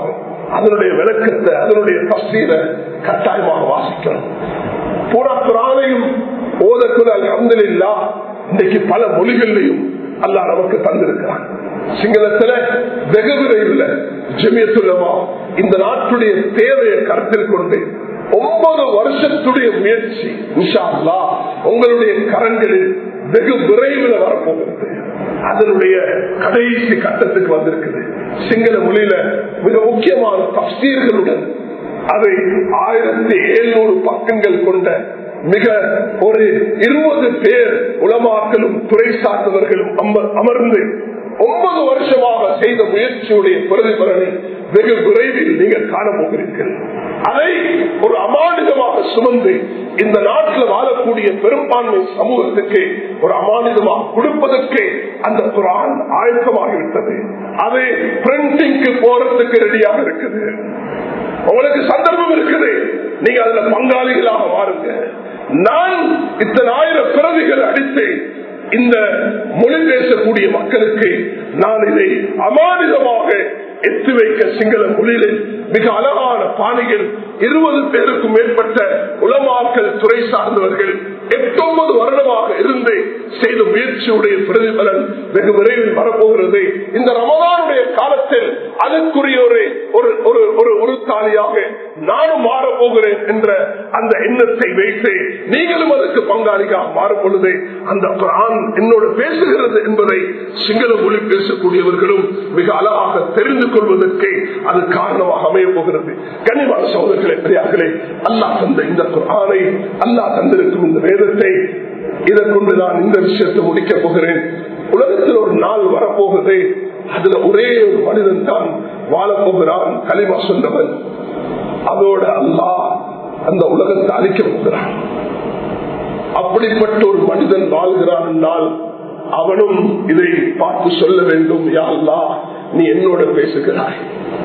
அதனுடைய விளக்கத்தை அதனுடைய தஸ்தீரை கட்டாயமாக வாசிக்கணும் பூரா குரானையும் ஓதக்குற அலமதுல்லா இன்னைக்கு பல மொழிகள்லையும் அல்லா நமக்கு தந்திருக்கிறான் சிங்களத்துல வெகு விரைவில் ஜெமியத்துள்ளவா இந்த நாட்டுடைய தேவையை கருத்தில் கொண்டு ஒன்பது வருஷத்துடைய முயற்சி நிஷா அல்லா உங்களுடைய கரங்களில் வெகு விரைவில் வரப்போகிறது அதனுடைய கடைசி கட்டத்துக்கு வந்திருக்குது சிங்கள மொழியில மிக முக்கியமான தப்சீர்களுடன் அதை ஆயிரத்தி எழுநூறு பக்கங்கள் கொண்ட மிக ஒரு இருபது பேர் உளமாக்கலும் துறை சார்ந்தவர்களும் அமர்ந்து ஒன்பது வருஷமாக செய்த முயற்சியுடைய பிரதிபலனை வெகு விரைவில் நீங்கள் காண போகிறீர்கள் அதை ஒரு அமானிதமாக சுமந்து இந்த நாட்டில் வாழக்கூடிய பெரும்பான்மை சமூகத்துக்கு ஒரு அமானிதமாக கொடுப்பதற்கு அந்த குரான் ஆயத்தமாகிவிட்டது அது பிரிண்டிங்க்கு போறதுக்கு ரெடியாக இருக்குது உங்களுக்கு சந்தர்ப்பம் இருக்குது நீங்க அதுல பங்காளிகளாக மாறுங்க நான் இத்தனை ஆயிரம் பிறவிகள் அடித்து இந்த மொழி பேசக்கூடிய மக்களுக்கு நான் இதை அமானிதமாக எத்து வைக்க சிங்கள மொழியில் மிக அழகான பாணிகள் இருபது பேருக்கும் மேற்பட்ட உளமாக்கல் துறை சார்ந்தவர்கள் எட்டொன்பது வருடமாக இருந்து செய்த முயற்சியுடைய பிரதிபலன் வெகு விரைவில் வரப்போகிறது இந்த ரமதானுடைய காலத்தில் அதற்குரிய ஒரு ஒரு ஒரு ஒரு உருத்தாளியாக நானும் மாறப்போகிறேன் என்ற அந்த எண்ணத்தை வைத்து நீங்களும் அதற்கு பங்காளியாக மாறும் பொழுது அந்த குரான் என்னோடு பேசுகிறது என்பதை சிங்கள மொழி பேசக்கூடியவர்களும் மிக அழகாக தெரிந்து கொள்வதற்கு அது காரணமாக அமைய போகிறது கனிவான சோதர்களே பெரியார்களே அல்லா தந்த இந்த குரானை அல்லா தந்திருக்கும் இந்த வேதத்தை இதை கொண்டு நான் இந்த விஷயத்தை முடிக்கப் போகிறேன் உலகத்தில் ஒரு நாள் வரப்போகுது அதுல ஒரே ஒரு மனிதன் தான் வாழப்போகிறான் களிமா சொன்னவன் அதோட அல்லா அந்த உலகத்தை அழிக்க போகிறான் அப்படிப்பட்ட ஒரு மனிதன் வாழ்கிறான் என்றால் அவனும் இதை பார்த்து சொல்ல வேண்டும் யா அல்லா நீ என்னோட பேசுகிறாய்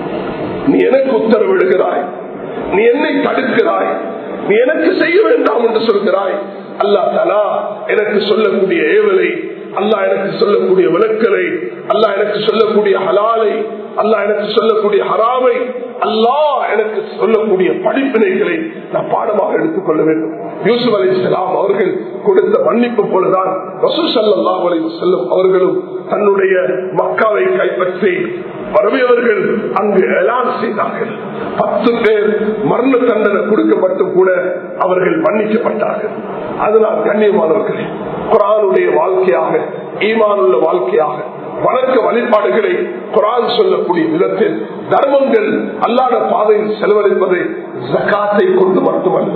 நீ எனக்கு உத்தரவிடுகிறாய் நீ என்னை தடுக்கிறாய் நீ எனக்கு செய்ய வேண்டாம் என்று சொல்கிறாய் அல்லா தலா எனக்கு சொல்லக்கூடிய ஏவலை அல்லா எனக்கு சொல்லக்கூடிய விளக்கலை அல்லா எனக்கு சொல்லக்கூடிய ஹலாலை அல்லா எனக்கு சொல்லக்கூடிய ஹராமை அல்லா எனக்கு சொல்லக்கூடிய படிப்பினைகளை நான் பாடமாக எடுத்துக்கொள்ள வேண்டும் யூசுப் அலி இஸ்லாம் அவர்கள் கொடுத்த மன்னிப்பு போலதான் ரசூல் சல்லா அலி செல்லும் அவர்களும் தன்னுடைய மக்காவை கைப்பற்றி பரவியவர்கள் அங்கு எலான் செய்தார்கள் பத்து பேர் மரண தண்டனை கொடுக்கப்பட்டு கூட அவர்கள் மன்னிக்கப்பட்டார்கள் அதனால் கண்ணியமானவர்களே குரானுடைய வாழ்க்கையாக ஈமானுள்ள வாழ்க்கையாக வணக்க வழிபாடுகளை குரான் சொல்லக்கூடிய விதத்தில் தர்மங்கள் அல்லாத பாதையில் செலவழிப்பதை ஜக்காத்தை கொண்டு மட்டுமல்ல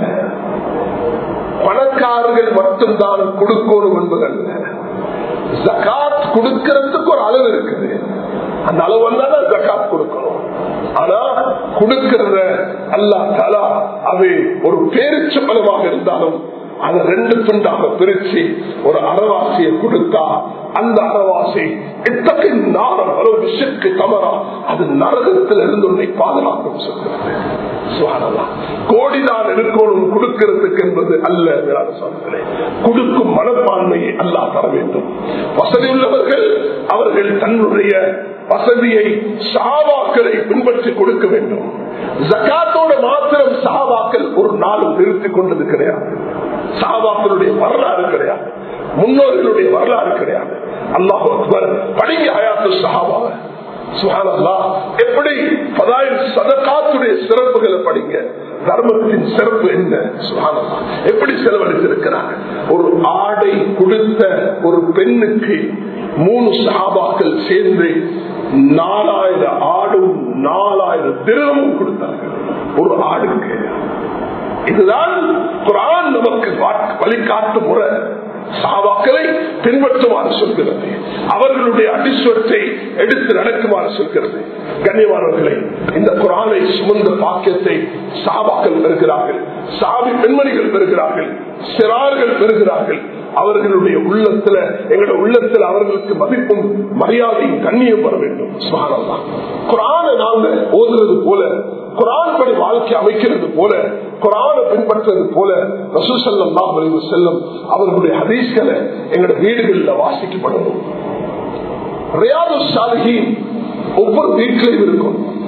பணக்காரர்கள் மட்டும்தான் கொடுக்கணும் என்பதல்ல ஜக்காத் கொடுக்கிறதுக்கு ஒரு அளவு இருக்குது அந்த அளவு வந்தாதான் ஜக்காத் கொடுக்கணும் ஆனா கொடுக்கிறத அல்லா தலா அது ஒரு பேரிச்ச பலமாக இருந்தாலும் அதை ரெண்டு துண்டாக பிரிச்சு ஒரு அறவாசியை கொடுத்தா அந்த அறவாசி எத்தகைய நாரம் அளவு விஷயக்கு தவறா அது நரகத்தில் இருந்து உன்னை பாதுகாக்கும் சொல்கிறது கோடிதான் இருக்கணும் கொடுக்கிறதுக்கு என்பது அல்ல சொல்கிறே கொடுக்கும் மனப்பான்மையை அல்லா தர வேண்டும் வசதி உள்ளவர்கள் அவர்கள் தன்னுடைய வசதியை சாவாக்களை பின்பற்றி கொடுக்க வேண்டும் ஜக்காத்தோட மாத்திரம் சாவாக்கள் ஒரு நாளும் நிறுத்திக் கொண்டது கிடையாது சாவாக்களுடைய வரலாறு கிடையாது முன்னோர்களுடைய வரலாறு கிடையாது அல்லாஹ் அக்பர் படிங்க ஹயாத்து சஹாபாவை சுகானல்லா எப்படி பதாயில் சதகாத்துடைய சிறப்புகளை படிங்க தர்மத்தின் சிறப்பு என்ன சுகானல்லா எப்படி செலவழித்திருக்கிறாங்க ஒரு ஆடை கொடுத்த ஒரு பெண்ணுக்கு மூணு சஹாபாக்கள் சேர்ந்து நாலாயிரம் ஆடும் நாலாயிரம் திரமும் கொடுத்தார்கள் ஒரு ஆடுக்கு இதுதான் குரான் நமக்கு வழிகாட்டும் முறை சாவாக்களை பின்பற்றுமாறு சொல்கிறது அவர்களுடைய அடிசுவத்தை எடுத்து நடக்குமாறு சொல்கிறது கண்ணியமானவர்களை இந்த குரானை சுமந்த பாக்கியத்தை சாபாக்கள் பெறுகிறார்கள் சாவி பெண்மணிகள் பெறுகிறார்கள் சிறார்கள் பெறுகிறார்கள் அவர்களுடைய உள்ளத்துல எங்களுடைய உள்ளத்துல அவர்களுக்கு மதிப்பும் மரியாதையும் கண்ணியம் வர வேண்டும் சுகானம்தான் குரானை நாங்க ஓதுறது போல குரான் படி வாழ்க்கை அமைக்கிறது போல குரானை பின்பற்றுறது போல ரசூசல்லா வரைவு செல்லும் அவர்களுடைய ஹதீஸ்களை எங்களுடைய வீடுகளில் வாசிக்கப்படணும் ரியாது சாலகி ஒவ்வொரு வீட்டிலையும் இருக்கும்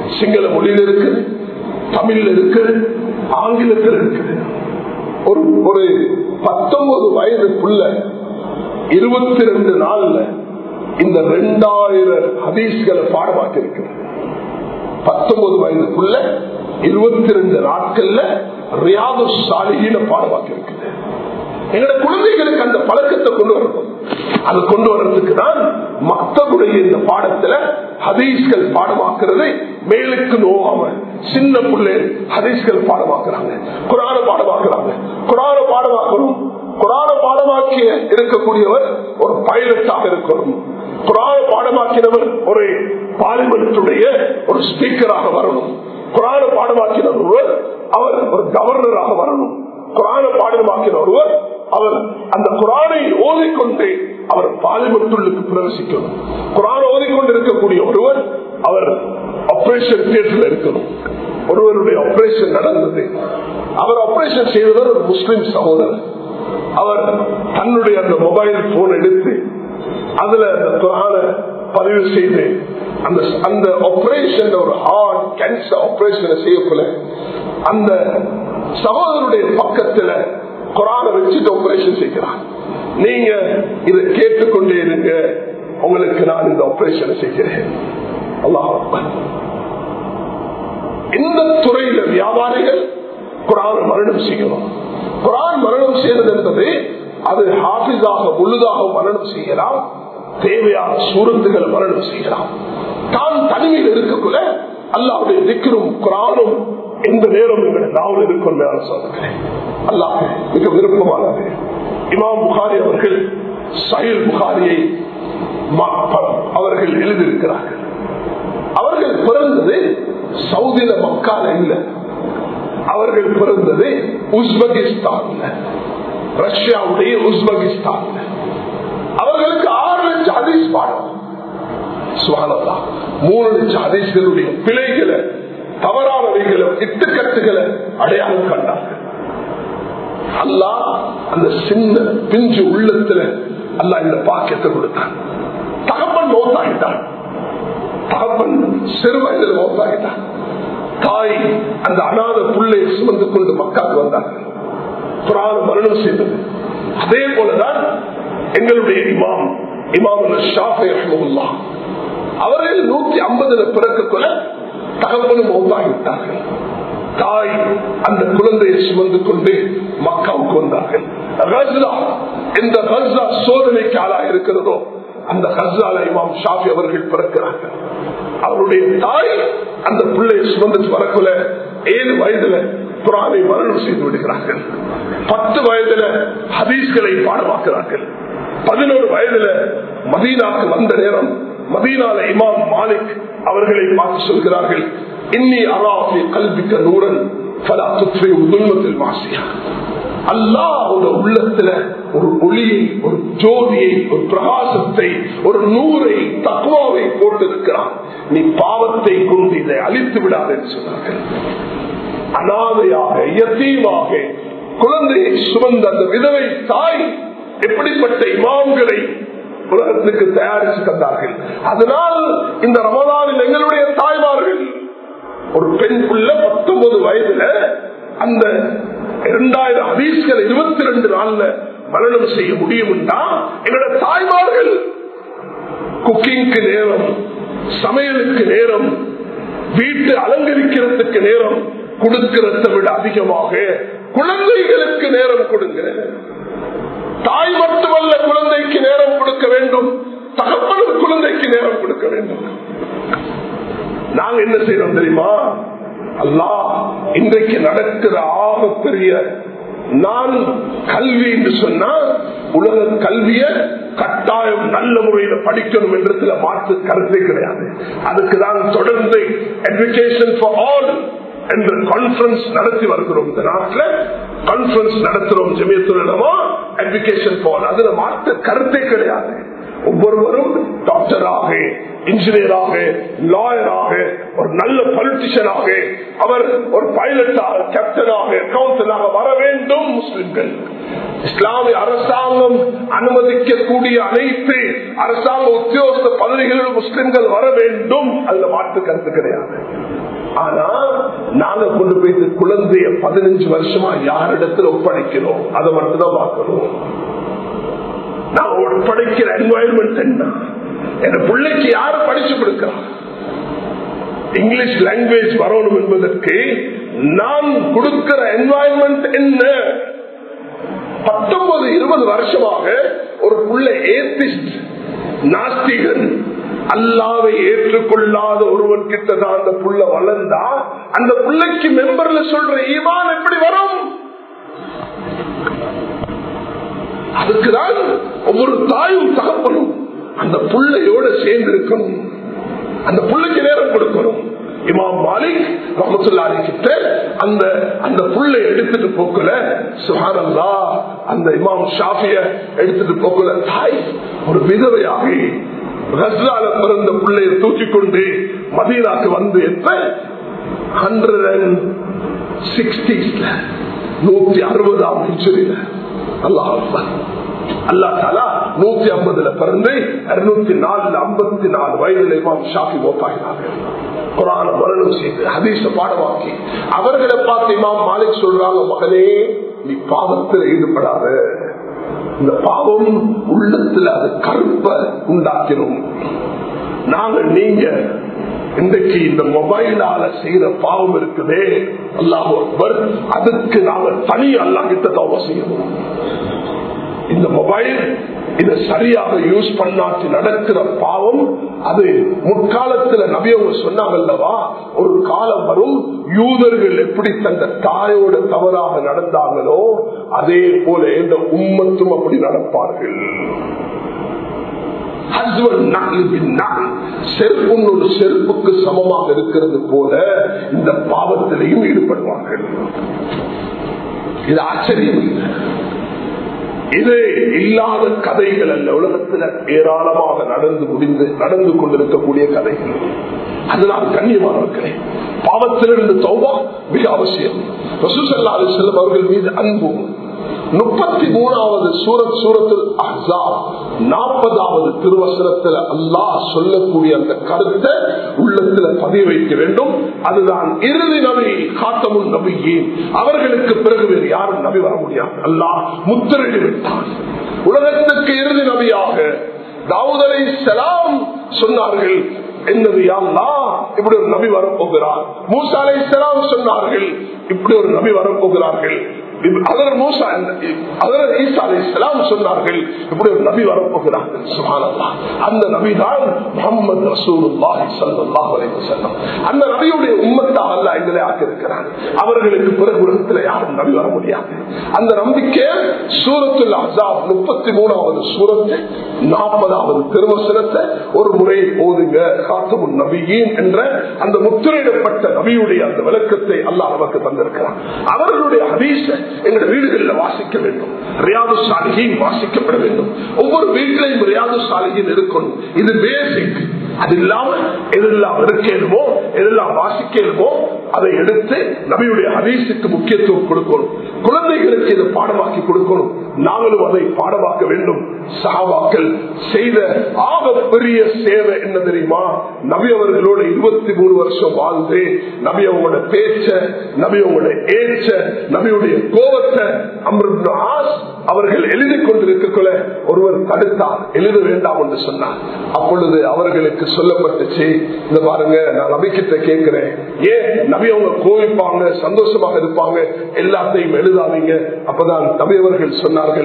சிங்கள மொழியில் இருக்குது தமிழ்ல இருக்குது ஆங்கிலத்தில் இருக்குது ஒரு ஒரு பத்தொன்பது வயதுக்குள்ள இருபத்தி ரெண்டு நாள்ல இந்த ரெண்டாயிரம் ஹதீஸ்களை பாடமாக்கி இருக்குது பத்தொன்பது வயதுக்குள்ள இருபத்தி ரெண்டு நாட்கள்ல ரியாது சாலியின பாடமாக்கி இருக்குது எங்களோட குழந்தைகளுக்கு அந்த பழக்கத்தை கொண்டு வரணும் அது கொண்டு வர்றதுக்கு தான் மக்களுடைய இந்த பாடத்துல ஹதீஸ்கள் பாடமாக்குறது மேலுக்கு நோகாம சின்ன பிள்ளை ஹதீஸ்கள் பாடமாக்குறாங்க குரான பாடமாக்குறாங்க குரான பாடமாக்கணும் குரான பாடமாக்கிய இருக்கக்கூடியவர் ஒரு பைலட்டாக இருக்கணும் குரான பாடமாக்கினவர் ஒரு பார்லிமெண்ட்டுடைய ஒரு ஸ்பீக்கராக வரணும் குரான பாடமாக்கின ஒருவர் அவர் ஒரு கவர்னராக வரணும் குரான பாடமாக்கின ஒருவர் அவர் அந்த குரானை ஓதிக்கொண்டு அவர் பார்லிமெண்ட்டுள்ளுக்கு பிரவேசிக்கணும் குரான் ஓதிக்கொண்டு இருக்கக்கூடிய ஒருவர் அவர் ஆபரேஷன் தியேட்டர்ல இருக்கணும் ஒருவருடைய ஆபரேஷன் நடந்தது அவர் ஆபரேஷன் செய்தவர் ஒரு முஸ்லிம் சகோதரர் அவர் தன்னுடைய அந்த மொபைல் போன் எடுத்து அதுல அந்த குரான பதிவு செய்து அந்த அந்த ஆபரேஷன் ஒரு ஹார்ட் கேன்சர் ஆபரேஷனை செய்யக்குள்ள அந்த சகோதரருடைய பக்கத்துல குரான வச்சுட்டு ஆபரேஷன் செய்கிறான் நீங்க இதை கேட்டுக்கொண்டே இருங்க உங்களுக்கு நான் இந்த ஆபரேஷனை செய்கிறேன் அல்லாஹ் இந்த துறையில வியாபாரிகள் குரான் மரணம் செய்யணும் குரான் மரணம் செய்வது என்பது அது ஹாபிஸாக முழுதாக மரணம் செய்யலாம் தேவையான சூரத்துகளை மரணம் செய்யலாம் தான் தனிமையில் இருக்கக்குள்ள அல்லாவுடைய திக்கரும் குரானும் எந்த நேரம் எங்களுடைய நாவல் இருக்கும் மேல சொல்லுகிறேன் அல்லாஹ் மிக விருப்பமானது இமாம் புகாரி அவர்கள் சயில் புகாரியை அவர்கள் எழுதியிருக்கிறார்கள் அவர்கள் பிறந்தது சவுதியில மக்கால இல்ல அவர்கள் பிறந்தது உஸ்பெகிஸ்தான்ல ரஷ்யாவுடைய உஸ்பெகிஸ்தான்ல அவர்களுக்கு ஆறு லட்சம் ஹதீஸ் பாடம் சுவானதா மூணு லட்சம் ஹதீஸ்களுடைய பிழைகளை தவறானவைகளை இட்டுக்கட்டுகளை அடையாளம் கண்டார்கள் அல்லா அந்த சின்ன பிஞ்சு உள்ளத்துல அல்லா இந்த பாக்கியத்தை கொடுத்தான் தகப்பன் மௌத்தாகிட்டான் தகப்பன் சிறு வயதில் மௌத்தாகிட்டான் தாய் அந்த அநாத புள்ளை சுமந்து கொண்டு மக்களுக்கு வந்தார்கள் புராண மரணம் செய்தது அதே போலதான் எங்களுடைய இமாம் இமாம் ஷாஃபி ரஹ்மத்துல்லா அவர்கள் நூத்தி ஐம்பதுல பிறக்கக்குள்ள தகப்பனும் மௌத்தாகிவிட்டார்கள் தாய் அந்த குழந்தையை சுமந்து கொண்டு மக்காவுக்கு வந்தார்கள் எந்த கஸ்ஸா சோதனைக்கு ஆளாக இருக்கிறதோ அந்த கஸ்ஸால இமாம் ஷாஃபி அவர்கள் பிறக்கிறார்கள் அவருடைய தாய் அந்த பிள்ளையை சுமந்துட்டு வரக்குள்ள ஏழு வயதுல குரானை மரணம் செய்து விடுகிறார்கள் பத்து வயதுல ஹதீஸ்களை பாடமாக்குறார்கள் பதினோரு வயதுல மதீனாக்கு வந்த நேரம் மதீனால இமாம் மாலிக் அவர்களை பார்த்து சொல்கிறார்கள் இன்னி அராஃபி கல்விக்க நூரன் பல துற்றை உதுல்மத்தில் மாசியா அல்லாவோட உள்ளத்துல ஒரு ஒளியை ஒரு ஜோதியை ஒரு பிரகாசத்தை ஒரு நூரை தக்குவாவை போட்டிருக்கிறான் நீ பாவத்தை கொண்டு இதை அழித்து விடாது என்று சொன்னார்கள் அனாதையாக எத்தீமாக குழந்தையை சுமந்த அந்த விதவை தாய் எப்படிப்பட்ட இமாம்களை உலகத்துக்கு தயாரித்து தந்தார்கள் அதனால் இந்த ரமதானில் எங்களுடைய தாய்மார்கள் ஒரு பெண் புள்ள பத்தொன்பது வயதுல அந்த இரண்டாயிரம் ஹதீஸ்கள் இருபத்தி ரெண்டு நாள்ல மரணம் செய்ய முடியும் எங்களோட தாய்மார்கள் குக்கிங்க்கு நேரம் சமையலுக்கு நேரம் வீட்டு அலங்கரிக்கிறதுக்கு நேரம் கொடுக்கிறத விட அதிகமாக குழந்தைகளுக்கு நேரம் கொடுங்க தாய் மட்டுமல்ல குழந்தைக்கு நேரம் கொடுக்க வேண்டும் தகப்பனும் குழந்தைக்கு நேரம் கொடுக்க வேண்டும் நாங்க என்ன செய்யறோம் தெரியுமா அல்லா இன்றைக்கு நடக்கிற ஆகப்பெரிய நான் கல்வி என்று சொன்னா உலக கல்விய கட்டாயம் நல்ல முறையில படிக்கணும் என்றதுல மாற்று கருத்தே கிடையாது அதுக்கு தான் தொடர்ந்து எஜுகேஷன் ஃபார் ஆல் என்ற கான்பரன்ஸ் நடத்தி வருகிறோம் இந்த நாட்டில் கான்பரன்ஸ் நடத்துறோம் ஜமியத்துலமா எஜுகேஷன் ஃபார் அதுல மாற்று கருத்தே கிடையாது ஒவ்வொருவரும் டாக்டராக இன்ஜினியராக லாயராக ஒரு நல்ல பொலிட்டிஷியனாக அவர் ஒரு பைலட்டாக கேப்டனாக கவுன்சிலாக வர வேண்டும் முஸ்லிம்கள் இஸ்லாமிய அரசாங்கம் அனுமதிக்கக்கூடிய அனைத்து அரசாங்க உத்தியோக பதவிகளில் முஸ்லிம்கள் வர வேண்டும் அதுல மாற்று கருத்து கிடையாது ஆனா நாங்க கொண்டு போயிட்டு குழந்தைய பதினஞ்சு வருஷமா யாரிடத்துல ஒப்படைக்கிறோம் அதை மட்டும் தான் பார்க்கணும் நான் ஒப்படைக்கிற என்வாயன்மெண்ட் என்ன என் பிள்ளைக்கு யாரு படிச்சு கொடுக்கிறான் இங்கிலீஷ் லாங்குவேஜ் வரணும் என்பதற்கு நான் கொடுக்கிற என்வாயன்மெண்ட் என்ன பத்தொன்பது இருபது வருஷமாக ஒரு புள்ள ஏத்திஸ்ட் நாஸ்திகன் அல்லாவை ஏற்றுக்கொள்ளாத ஒருவன் கிட்டதான் அந்த புள்ள வளர்ந்தா அந்த புள்ளைக்கு மெம்பர்ல சொல்ற ஈமான் எப்படி வரும் அதுக்குதான் ஒவ்வொரு தாயும் தகப்பனும் அந்த புள்ளையோட சேர்ந்து இருக்கணும் அந்த புள்ளைக்கு நேரம் கொடுக்கணும் இமாம் மாலிக் ரமத்துல்லாரி கிட்ட அந்த அந்த புள்ளை எடுத்துட்டு போக்கல சுகானந்தா அந்த இமாம் ஷாஃபிய எடுத்துட்டு போக்கல தாய் ஒரு விதவையாகி ரஸ்லால பிறந்த பிள்ளையை தூக்கி கொண்டு மதீனாக்கு வந்து எப்ப ஹண்ட்ரட் அண்ட் சிக்ஸ்டீஸ்ல நூத்தி அறுபதாம் ஹிஜரியில அல்லாஹ் அல்லா தாலா நூத்தி ஐம்பதுல பிறந்து இருநூத்தி நாலுல ஐம்பத்தி நாலு வயதுல இமாம் ஷாஃபி ஓப்பாயினாங்க குரான மரணம் செய்து ஹதீச பாடமாக்கி அவர்களை பார்த்து இமாம் மாலிக் சொல்றாங்க மகனே நீ பாவத்தில் ஈடுபடாத இந்த பாவம் உள்ளத்துல அது கருப்ப உண்டாக்கிடும் நாங்க நீங்க இன்றைக்கு இந்த மொபைலால செய்யற பாவம் இருக்குதே அல்லாஹ் அதுக்கு நாங்க தனி அல்லா கிட்ட தவ செய்யணும் இந்த மொபைல் இதை சரியாக யூஸ் பண்ணாச்சு நடக்கிற பாவம் அது முற்காலத்துல நபியவங்க சொன்னாங்கல்லவா ஒரு காலம் வரும் யூதர்கள் எப்படி தந்த தாயோட தவறாக நடந்தாங்களோ அதே போல இந்த உம்மத்தும் அப்படி நடப்பார்கள் செருப்பு செருப்புக்கு சமமாக இருக்கிறது போல இந்த பாவத்திலையும் ஈடுபடுவார்கள் இது ஆச்சரியம் இல்லை இது இல்லாத கதைகள் அல்ல உலகத்தில் ஏராளமாக நடந்து முடிந்து நடந்து கொண்டிருக்கக்கூடிய கதைகள் அதனால் கண்ணியமானவர்களே பாவத்திலிருந்து தௌபா மிக அவசியம் ரசூசல்லா அலி செல்லம் அவர்கள் மீது அன்பும் முப்பத்தி மூணாவது சூரத் சூரத்தில் அஹ்ஸா நாற்பதாவது திருவசனத்தில் அல்லாஹ் சொல்லக்கூடிய அந்த கருத்தை உள்ளத்துல பதிய வைக்க வேண்டும் அதுதான் இறுதி நபி காத்தமுன் நபியே அவர்களுக்கு பிறகு வேறு யாரும் நபி வர முடியாது அல்லாஹ் முத்திரையிட்டு விட்டான் உலகத்துக்கு இறுதி நபியாக தாவூத் அலை சலாம் சொன்னார்கள் என்னது யாழ்லா இப்படி ஒரு நபி வரப்போகிறார் மூசா அலை சலாம் சொன்னார்கள் இப்படி ஒரு நபி வரப்போகிறார்கள் அதர் மூசா அதர் ஈசா அலி இஸ்லாம் சொன்னார்கள் இப்படி ஒரு நபி வரப்போகிறார்கள் சுகானல்லா அந்த நபி தான் முகமது ரசூலுல்லாஹி ஸல்லல்லாஹு அலைஹி வஸல்லம் அந்த நபியுடைய உம்மத்தாக அல்லாஹ் எங்களை ஆக்கியிருக்கிறான் அவர்களுக்கு பிறகு உலகத்தில் யாரும் நபி வர முடியாது அந்த நம்பிக்கை சூரத்துல் அஹ்ஸாப் 33வது சூரத்து 40வது திருவசனத்தை ஒரு முறை ஓதுங்க காத்தமுன் நபியின் என்ற அந்த முத்திரையிடப்பட்ட நபியுடைய அந்த விளக்கத்தை அல்லாஹ் நமக்கு தந்திருக்கிறான் அவர்களுடைய ஹதீஸ எங்களுடைய வீடுகளில் வாசிக்க வேண்டும் ரியாது சாலிகின் வாசிக்கப்பட வேண்டும் ஒவ்வொரு வீட்டிலையும் ரியாது சாலிகின் இருக்கணும் இது பேசிக் அது இல்லாம எதெல்லாம் இருக்கணுமோ எதெல்லாம் வாசிக்கணுமோ அதை எடுத்து நபியுடைய ஹதீஸுக்கு முக்கியத்துவம் கொடுக்கணும் குழந்தைகளுக்கு இதை பாடமாக்கி கொடுக்கணும் நாங்களும் அதை பாடமாக்க வேண்டும் சகாபாக்கள் செய்த ஆக பெரிய சேவை என்ன தெரியுமா நபி அவர்களோட இருபத்தி மூணு வருஷம் வாழ்ந்து நபி அவங்களோட பேச்ச நபி அவங்களோட ஏச்ச நபியுடைய கோபத்தை அமிர்த ஆஸ் அவர்கள் எழுதி கொண்டிருக்கக்குள்ள ஒருவர் தடுத்தார் எழுத வேண்டாம் என்று சொன்னார் அப்பொழுது அவர்களுக்கு சொல்லப்பட்டுச்சு இந்த பாருங்க நான் நபிக்கிட்ட கேட்கிறேன் ஏன் நபி அவங்க கோவிப்பாங்க சந்தோஷமாக இருப்பாங்க எல்லாத்தையும் எழுதாதீங்க அப்பதான் நபி அவர்கள் சொன்னார்கள்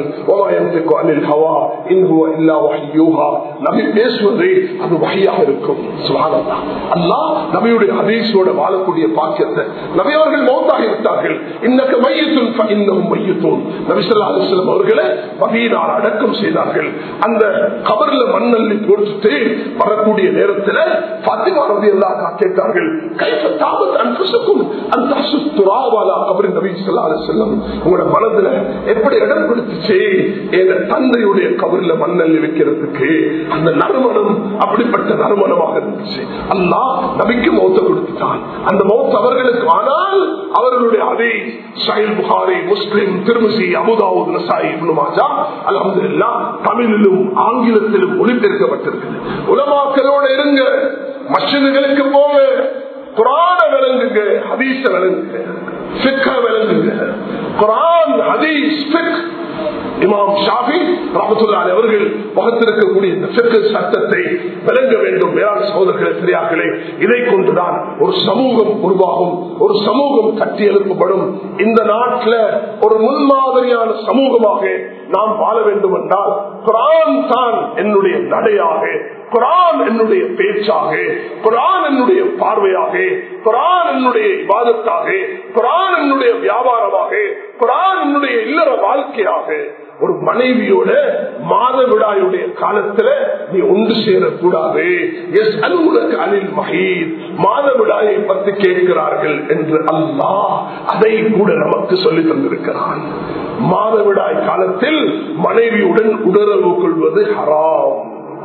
நபி பேசுவது அது வகையாக இருக்கும் அல்லாஹ் நபியுடைய ஹதீஸோட வாழக்கூடிய பாக்கியத்தை நபி அவர்கள் மௌத்தாக விட்டார்கள் இன்னக்கு மையத்தும் இன்னும் மையத்தும் நபிசல்லா அலுவலம் அவர்களை மதியினால் அடக்கம் செய்தார்கள் அந்த கபர்ல மண்ணள்ளி போட்டுட்டு வரக்கூடிய நேரத்தில் பாத்திமா ரவி எல்லாம் கேட்டார்கள் கைப்ப தாமத் அன்புசுக்கும் அந்த துராவாலா கபரின் நபி சொல்லா செல்லம் உங்களோட மனதுல எப்படி இடம் கொடுத்துச்சு எங்க தந்தையுடைய கபரில மண்ணள்ளி வைக்கிறதுக்கு அந்த நறுமணம் அப்படிப்பட்ட நறுமணமாக இருந்துச்சு அல்லா நபிக்கு மௌத்த கொடுத்துட்டான் அந்த மௌத் அவர்களுக்கு ஆனால் அவர்களுடைய அதே சயில் புகாரி முஸ்லிம் திருமிசி அபுதாவுத் நசாய் மாஜா அலமதுல்லா தமிழிலும் ஆங்கிலத்திலும் மொழிபெயர்க்கப்பட்டிருக்குது உலமாக்களோட இருங்க மசிதுகளுக்கு போங்க குரான விளங்குங்க ஹதீஸ விளங்குங்க சிக்க விளங்குங்க குரான் ஹதீஸ் ஃபிக் இமாம் ஷாஃபி ரஹத்துல்லாஹி அவர்கள் வகுத்திருக்கக்கூடிய இந்த ஃபிக்கு சட்டத்தை விளங்க வேண்டும் மேலாண் சகோதரர்களே பெரியார்களே இதை கொண்டுதான் ஒரு சமூகம் உருவாகும் ஒரு சமூகம் கட்டி எழுப்பப்படும் இந்த நாட்டில் ஒரு முன்மாதிரியான சமூகமாக நாம் வாழ வேண்டும் என்றால் குரான் தான் என்னுடைய நடையாக குரான் என்னுடைய பேச்சாக குரான் என்னுடைய பார்வையாக குரான் என்னுடைய விவாதத்தாக குரான் என்னுடைய வியாபாரமாக குரான் என்னுடைய இல்லற வாழ்க்கையாக ஒரு மனைவியோட மாதவிடாயுடைய காலத்துல நீ ஒன்று சேரக்கூடாது எஸ் அலுவலக அனில் மஹீத் மாதவிடாயை பற்றி கேட்கிறார்கள் என்று அல்லாஹ் அதை கூட நமக்கு சொல்லி தந்திருக்கிறான் மாதவிடாய் காலத்தில் மனைவியுடன் உடறவு கொள்வது ஹராம்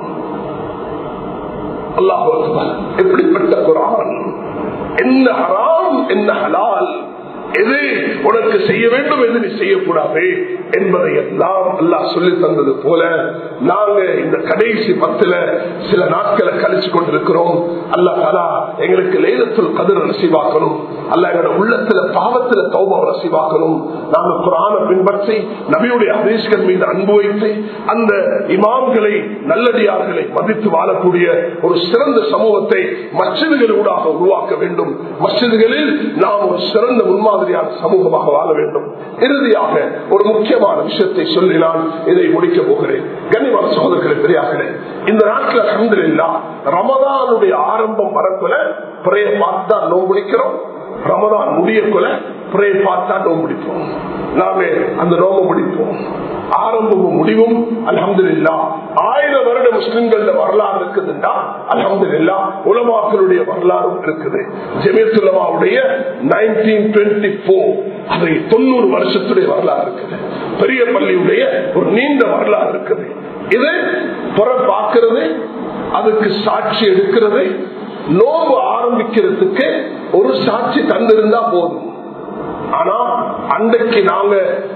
அல்லாஹ் எப்படிப்பட்ட குரான் என்ன ஹராம் என்ன ஹலால் எது உனக்கு செய்ய வேண்டும் எது நீ செய்யக்கூடாது என்பதை எல்லாம் அல்லாஹ் சொல்லி தந்தது போல நாங்க இந்த கடைசி பத்துல சில நாட்களை கழிச்சு கொண்டிருக்கிறோம் அல்லா தாலா எங்களுக்கு லேதத்தில் கதிர நசிவாக்கணும் அல்ல எங்களோட உள்ளத்துல பாவத்துல தௌபாவை நசிவாக்கணும் நாங்க குரான பின்பற்றி நபியுடைய ஹதீஸ்கள் மீது அன்பு வைத்து அந்த இமாம்களை நல்லடியார்களை மதித்து வாழக்கூடிய ஒரு சிறந்த சமூகத்தை மசிதுகளூடாக உருவாக்க வேண்டும் மசிதுகளில் நாம் ஒரு சிறந்த முன்மாதிரியான சமூகமாக வாழ வேண்டும் இறுதியாக ஒரு முக்கியமான விஷயத்தை சொல்லி நான் இதை முடிக்க போகிறேன் கண்ணியமான சகோதரர்களை பெரியார்களே இந்த நாட்டில் அஹமதுல்லா ரமதானுடைய ஆரம்பம் வரக்குல பிறைய பார்த்தா நோம்பிடிக்கிறோம் ரமதான் முடியக்குள்ள பிறைய பார்த்தா நோம்பிடிப்போம் நாமே அந்த நோம்பு முடிப்போம் ஆரம்பமும் முடிவும் அலமது இல்லா ஆயிரம் வருட முஸ்லிம்கள வரலாறு இருக்குதுண்டா அலமது இல்லா உலமாக்களுடைய வரலாறும் இருக்குது ஜெமியத்துலமாவுடைய நைன்டீன் டுவெண்ட்டி போர் அதை தொண்ணூறு வருஷத்துடைய வரலாறு இருக்குது பெரிய பள்ளியுடைய ஒரு நீண்ட வரலாறு இருக்குது இது புற பார்க்கிறது அதுக்கு சாட்சி எடுக்கிறது நோம்பு ஆரம்பிக்கிறதுக்கு ஒரு சாட்சி தந்திருந்தா போதும் ஆனா அன்றைக்கு நாங்க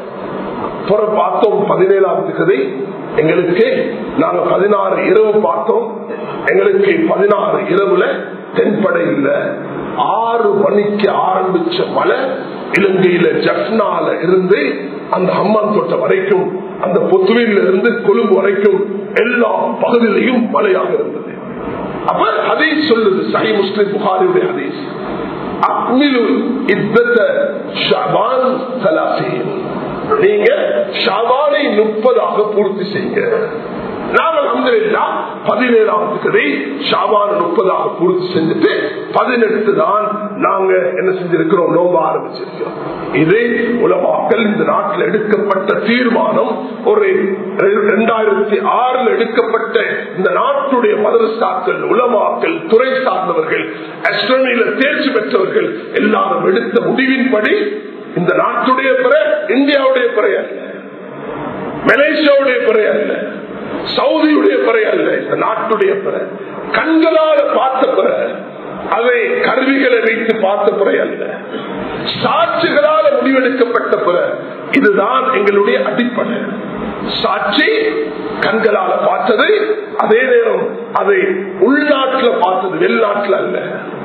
புற பார்த்தோம் பதினேழாம் திகதி எங்களுக்கு நாங்க பதினாறு இரவு பார்த்தோம் எங்களுக்கு பதினாறு இரவுல தென்படை இல்ல ஆறு மணிக்கு ஆரம்பிச்ச மழை இலங்கையில ஜப்னால இருந்து அந்த அம்மான் தோட்டம் வரைக்கும் அந்த பொத்துவில இருந்து கொழும்பு வரைக்கும் எல்லா பகுதியிலையும் மழையாக இருந்தது அப்ப ஹதீஸ் சொல்லுது சஹி முஸ்லிம் புகாரியுடைய ஹதீஸ் அக்மிலு இத்தத்த ஷபான் சலாசியின் நீங்க ஷபானை முப்பதாக பூர்த்தி செய்யுங்க நாங்கள் அஹமதுல்லா பதினேழாம் தேதி ஷாபான் முப்பதாக பூர்த்தி செஞ்சுட்டு பதினெட்டு தான் நாங்க என்ன செஞ்சிருக்கிறோம் நோம்ப ஆரம்பிச்சிருக்கிறோம் இது உலமாக்கள் இந்த நாட்டில் எடுக்கப்பட்ட தீர்மானம் ஒரு இரண்டாயிரத்தி ஆறுல எடுக்கப்பட்ட இந்த நாட்டுடைய மதரசாக்கள் உலமாக்கள் துறை சார்ந்தவர்கள் அஸ்ட்ரோனியில தேர்ச்சி பெற்றவர்கள் எல்லாரும் எடுத்த முடிவின்படி இந்த நாட்டுடைய பிற இந்தியாவுடைய பிறை அல்ல மலேசியாவுடைய பிறை அல்ல சவுதியுடைய பிறை அல்ல இந்த நாட்டுடைய பிற கண்களால் பார்த்த பிற அதை கருவிகளை வைத்து பார்த்த பிறை அல்ல சாட்சிகளால் முடிவெடுக்கப்பட்ட பிற இதுதான் எங்களுடைய அடிப்படை சாட்சி கண்களால பார்த்தது அதே நேரம் அதை உள்நாட்டில் பார்த்தது வெளிநாட்டில் அல்ல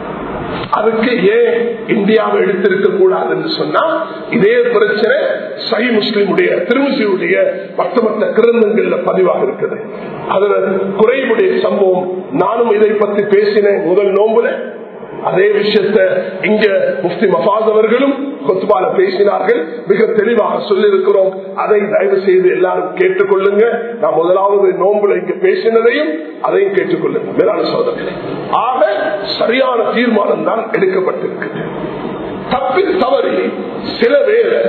அதுக்கு ஏன் இந்தியாவை எடுத்திருக்க கூடாது என்று சொன்னா இதே பிரச்சனை சை முஸ்லிமுடைய திருமிசியுடைய மற்ற கிரந்தங்கள்ல பதிவாக இருக்குது அதுல குறைவுடைய சம்பவம் நானும் இதை பத்தி பேசினேன் முதல் நோம்புல அதே விஷயத்த இங்க முஃப்தி மஃபாஸ் அவர்களும் கொத்துபால பேசினார்கள் மிக தெளிவாக சொல்லியிருக்கிறோம் அதை தயவு செய்து எல்லாரும் கேட்டுக்கொள்ளுங்க நான் முதலாவது நோம்புல இங்க பேசினதையும் அதையும் கேட்டுக்கொள்ளுங்க மேலான சோதனை ஆக சரியான தீர்மானம் தான் எடுக்கப்பட்டிருக்கு தப்பி தவறி சில வேலை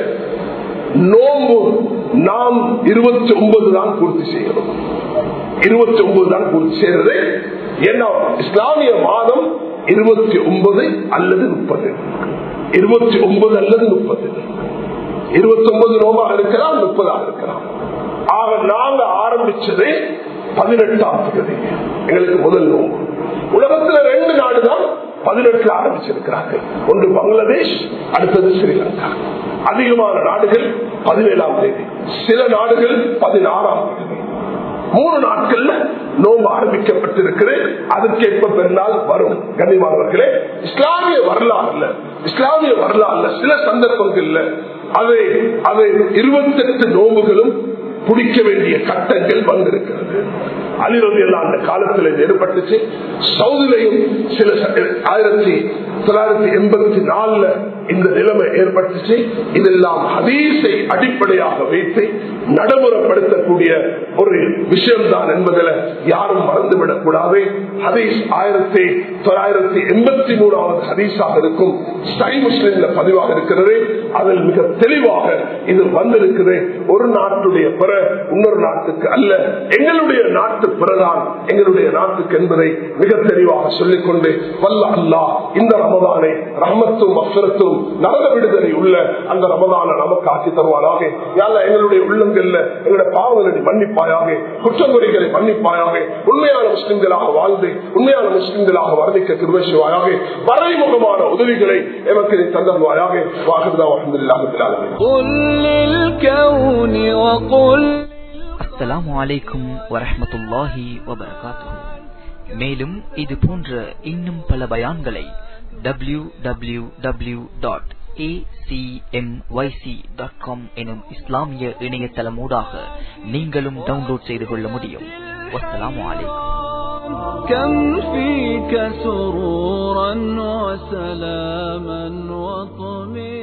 நோம்பு நாம் இருபத்தி ஒன்பது தான் பூர்த்தி செய்யணும் இருபத்தி ஒன்பது தான் பூர்த்தி செய்யறது ஏன்னா இஸ்லாமிய மாதம் இருபத்தி ஒன்பது அல்லது முப்பது இருபத்தி ஒன்பது அல்லது முப்பது இருபத்தி ஒன்பது நோமாக இருக்கலாம் முப்பதாக இருக்கலாம் ஆக நாங்க ஆரம்பிச்சது பதினெட்டாம் தேதி எங்களுக்கு முதல் நோம்பு உலகத்துல ரெண்டு நாடு தான் பதினெட்டுல ஆரம்பிச்சிருக்கிறார்கள் ஒன்று பங்களாதேஷ் அடுத்தது ஸ்ரீலங்கா அதிகமான நாடுகள் பதினேழாம் தேதி சில நாடுகள் பதினாறாம் தேதி மூணு நாட்கள்ல நோன்பு ஆரம்பிக்கப்பட்டிருக்கிறது அதற்கேற்ப பெருநாள் வரும் கண்ணியமானவர்களே இஸ்லாமிய வரலாறுல இஸ்லாமிய வரலாறுல சில சந்தர்ப்பங்கள்ல அதை அதை இருபத்தெட்டு நோம்புகளும் பிடிக்க வேண்டிய கட்டங்கள் வந்திருக்கிறது அலிரதி எல்லாம் அந்த காலத்தில் இது ஏற்பட்டுச்சு சவுதிலையும் சில ஆயிரத்தி தொள்ளாயிரத்தி எண்பத்தி நாலுல இந்த நிலைமை ஏற்பட்டுச்சு இதெல்லாம் ஹதீஸை அடிப்படையாக வைத்து நடைமுறைப்படுத்தக்கூடிய ஒரு விஷயம்தான் என்பதில் யாரும் மறந்துவிடக் கூடாது ஹதீஸ் ஆயிரத்தி தொள்ளாயிரத்தி எண்பத்தி மூணாவது ஹதீஸாக இருக்கும் சை முஸ்லிம்ல பதிவாக இருக்கிறது அதில் மிக தெளிவாக இது வந்திருக்குது ஒரு நாட்டுடைய பிற இன்னொரு நாட்டுக்கு அல்ல எங்களுடைய நாட்டு பிறதான் எங்களுடைய நாட்டுக்கு என்பதை மிக தெளிவாக சொல்லிக்கொண்டு வல்ல அல்லா இந்த ரமதானை ரஹமத்தும் அசுரத்தும் நரக விடுதலை உள்ள அந்த ரமதான நமக்கு ஆக்கி தருவானாக யால எங்களுடைய உள்ளங்கள்ல எங்களுடைய பாவங்களை மன்னிப்பாயாக குற்றங்குறைகளை மன்னிப்பாயாக உண்மையான முஸ்லிம்களாக வாழ்ந்து உண்மையான முஸ்லிம்களாக வர்ணிக்க திருவசிவாயாக மறைமுகமான உதவிகளை எமக்கு நீ தந்தருவாயாக வாகதா வாழ்ந்தில்லாக قل للكون وقل அஸ்ஸலாமு அலைக்கும் வரஹ்மத்துல்லாஹி வபரகாத்துஹு மேலும் இது போன்ற இன்னும் பல பயான்களை டபிள்யூ டபிள்யூ டபிள்யூ டாட் எனும் இஸ்லாமிய இணையதளமூடாக நீங்களும் டவுன்லோட் செய்து கொள்ள முடியும் வஸ்ஸலாமு அலைக்கும் كم فيك سرورا وسلاما وطمئنا